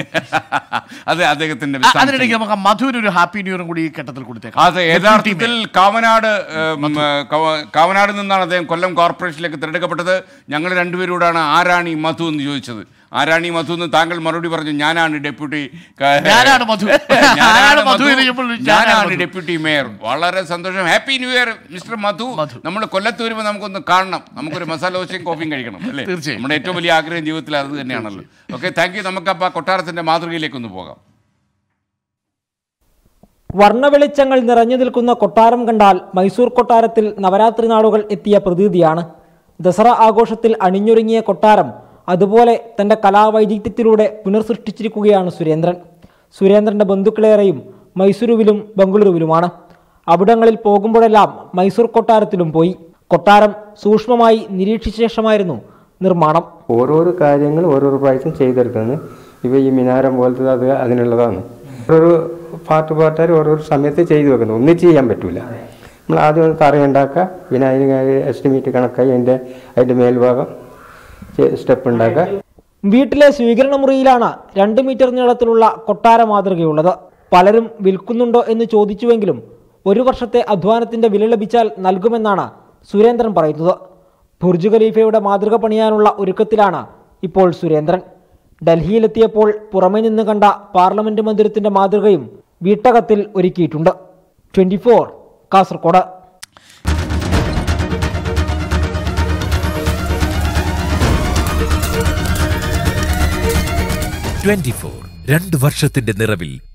അതെ അദ്ദേഹത്തിന്റെ ആ, വിശദാംശങ്ങൾ. അതിനിടയ്ക്ക് നമുക്ക് മധുവിന് ഒരു ഹാപ്പി ന്യൂ ഇയറും കൂടി ഈ ഘട്ടത്തിൽ കൊടുത്തേക്കാം അതെ യഥാർത്ഥത്തിൽ കാവനാട് ഏം, കവ- കാവനാട് നിന്നാണ് അദ്ദേഹം കൊല്ലം കോർപ്പറേഷനിലേക്ക് തിരഞ്ഞെടുക്കപ്പെട്ടത് ഞങ്ങൾ രണ്ടുപേരോടാണ് ആരാണ് ഈ മധു എന്ന് ചോദിച്ചത് ആരാണ് ഈ മധു എന്ന് താങ്കൾ മറുപടി പറഞ്ഞു ഞാനാണ് ഡെപ്യൂട്ടി ക- ഞാനാണ് മധു. ഞാനാണ് ആരാണ് മധു മധു. എന്ന് ചോദിച്ചപ്പോൾ ഞാനാണ് ഞാനാണ് മധു. ഡെപ്യൂട്ടി മേയർ വളരെ സന്തോഷം happy new year mister Madhu നമ്മൾ കൊല്ലത്ത് വരുമ്പോൾ നമുക്കൊന്ന് കാണണം നമുക്കൊരു മസാല ദോശയും കോഫിയും കഴിക്കണം അല്ലേ തീർച്ചയായും. നമ്മുടെ ഏറ്റവും വലിയ ആഗ്രഹം ജീവിതത്തിൽ അത് തന്നെയാണല്ലോ ഓക്കെ താങ്ക് യു നമുക്ക് അപ്പോൾ കൊട്ടാരത്തിന്റെ മാതൃകയിലേക്ക് ഒന്ന് പോകാം വർണ്ണവെളിച്ചങ്ങൾ നിറഞ്ഞു നിൽക്കുന്ന കൊട്ടാരം കണ്ടാൽ മൈസൂർ കൊട്ടാരത്തിൽ നവരാത്രി നാളുകൾ എത്തിയ പ്രതീതിയാണ് ദസറ ആഘോഷത്തിൽ അണിഞ്ഞൊരുങ്ങിയ കൊട്ടാരം അതുപോലെ തൻ്റെ കലാവൈദഗ്ധ്യത്തിലൂടെ പുനർസൃഷ്ടിച്ചിരിക്കുകയാണ് സുരേന്ദ്രൻ സുരേന്ദ്രൻ്റെ ബന്ധുക്കളേറെയും മൈസൂരുവിലും ബംഗളൂരുവിലുമാണ് അവിടങ്ങളിൽ പോകുമ്പോഴെല്ലാം മൈസൂർ കൊട്ടാരത്തിലും പോയി കൊട്ടാരം സൂക്ഷ്മമായി നിരീക്ഷിച്ച ശേഷമായിരുന്നു നിർമ്മാണം ഓരോരോ കാര്യങ്ങൾ ഓരോരോ പ്രാവശ്യം ചെയ്തെടുക്കുന്നത് ഇപ്പോൾ ഈ മിനാരം പോലത്തെ അത് അതിനുള്ളതാണ് ഓരോരോ പാർട്ട് പാർട്ടാർ ഓരോരോ സമയത്ത് ചെയ്തു വെക്കുന്നത് ഒന്നിച്ച് ചെയ്യാൻ പറ്റൂല നമ്മൾ ആദ്യം ഒന്ന് തറയുണ്ടാക്കുക പിന്നെ അതിന് എസ്റ്റിമേറ്റ് കണക്കായി അതിൻ്റെ അതിൻ്റെ മേൽഭാഗം സ്റ്റെപ്പ് ഉണ്ടാക്കുക വീട്ടിലെ സ്വീകരണ മുറിയിലാണ് രണ്ട് മീറ്റർ നീളത്തിലുള്ള കൊട്ടാര മാതൃകയുള്ളത് പലരും വിൽക്കുന്നുണ്ടോ എന്ന് ചോദിച്ചുവെങ്കിലും ഒരു വർഷത്തെ അധ്വാനത്തിന്റെ വില ലഭിച്ചാൽ നൽകുമെന്നാണ് സുരേന്ദ്രൻ പറയുന്നത് ബുർജ് ഖലീഫയുടെ മാതൃക പണിയാനുള്ള ഒരുക്കത്തിലാണ് ഇപ്പോൾ സുരേന്ദ്രൻ ഡൽഹിയിലെത്തിയപ്പോൾ പുറമെ നിന്ന് കണ്ട പാർലമെന്റ് മന്ദിരത്തിന്റെ മാതൃകയും വീട്ടകത്തിൽ ഒരുക്കിയിട്ടുണ്ട് ട്വന്റി കാസർഗോഡ് ട്വന്റി ഫോർ രണ്ട് വർഷത്തിന്റെ നിറവിൽ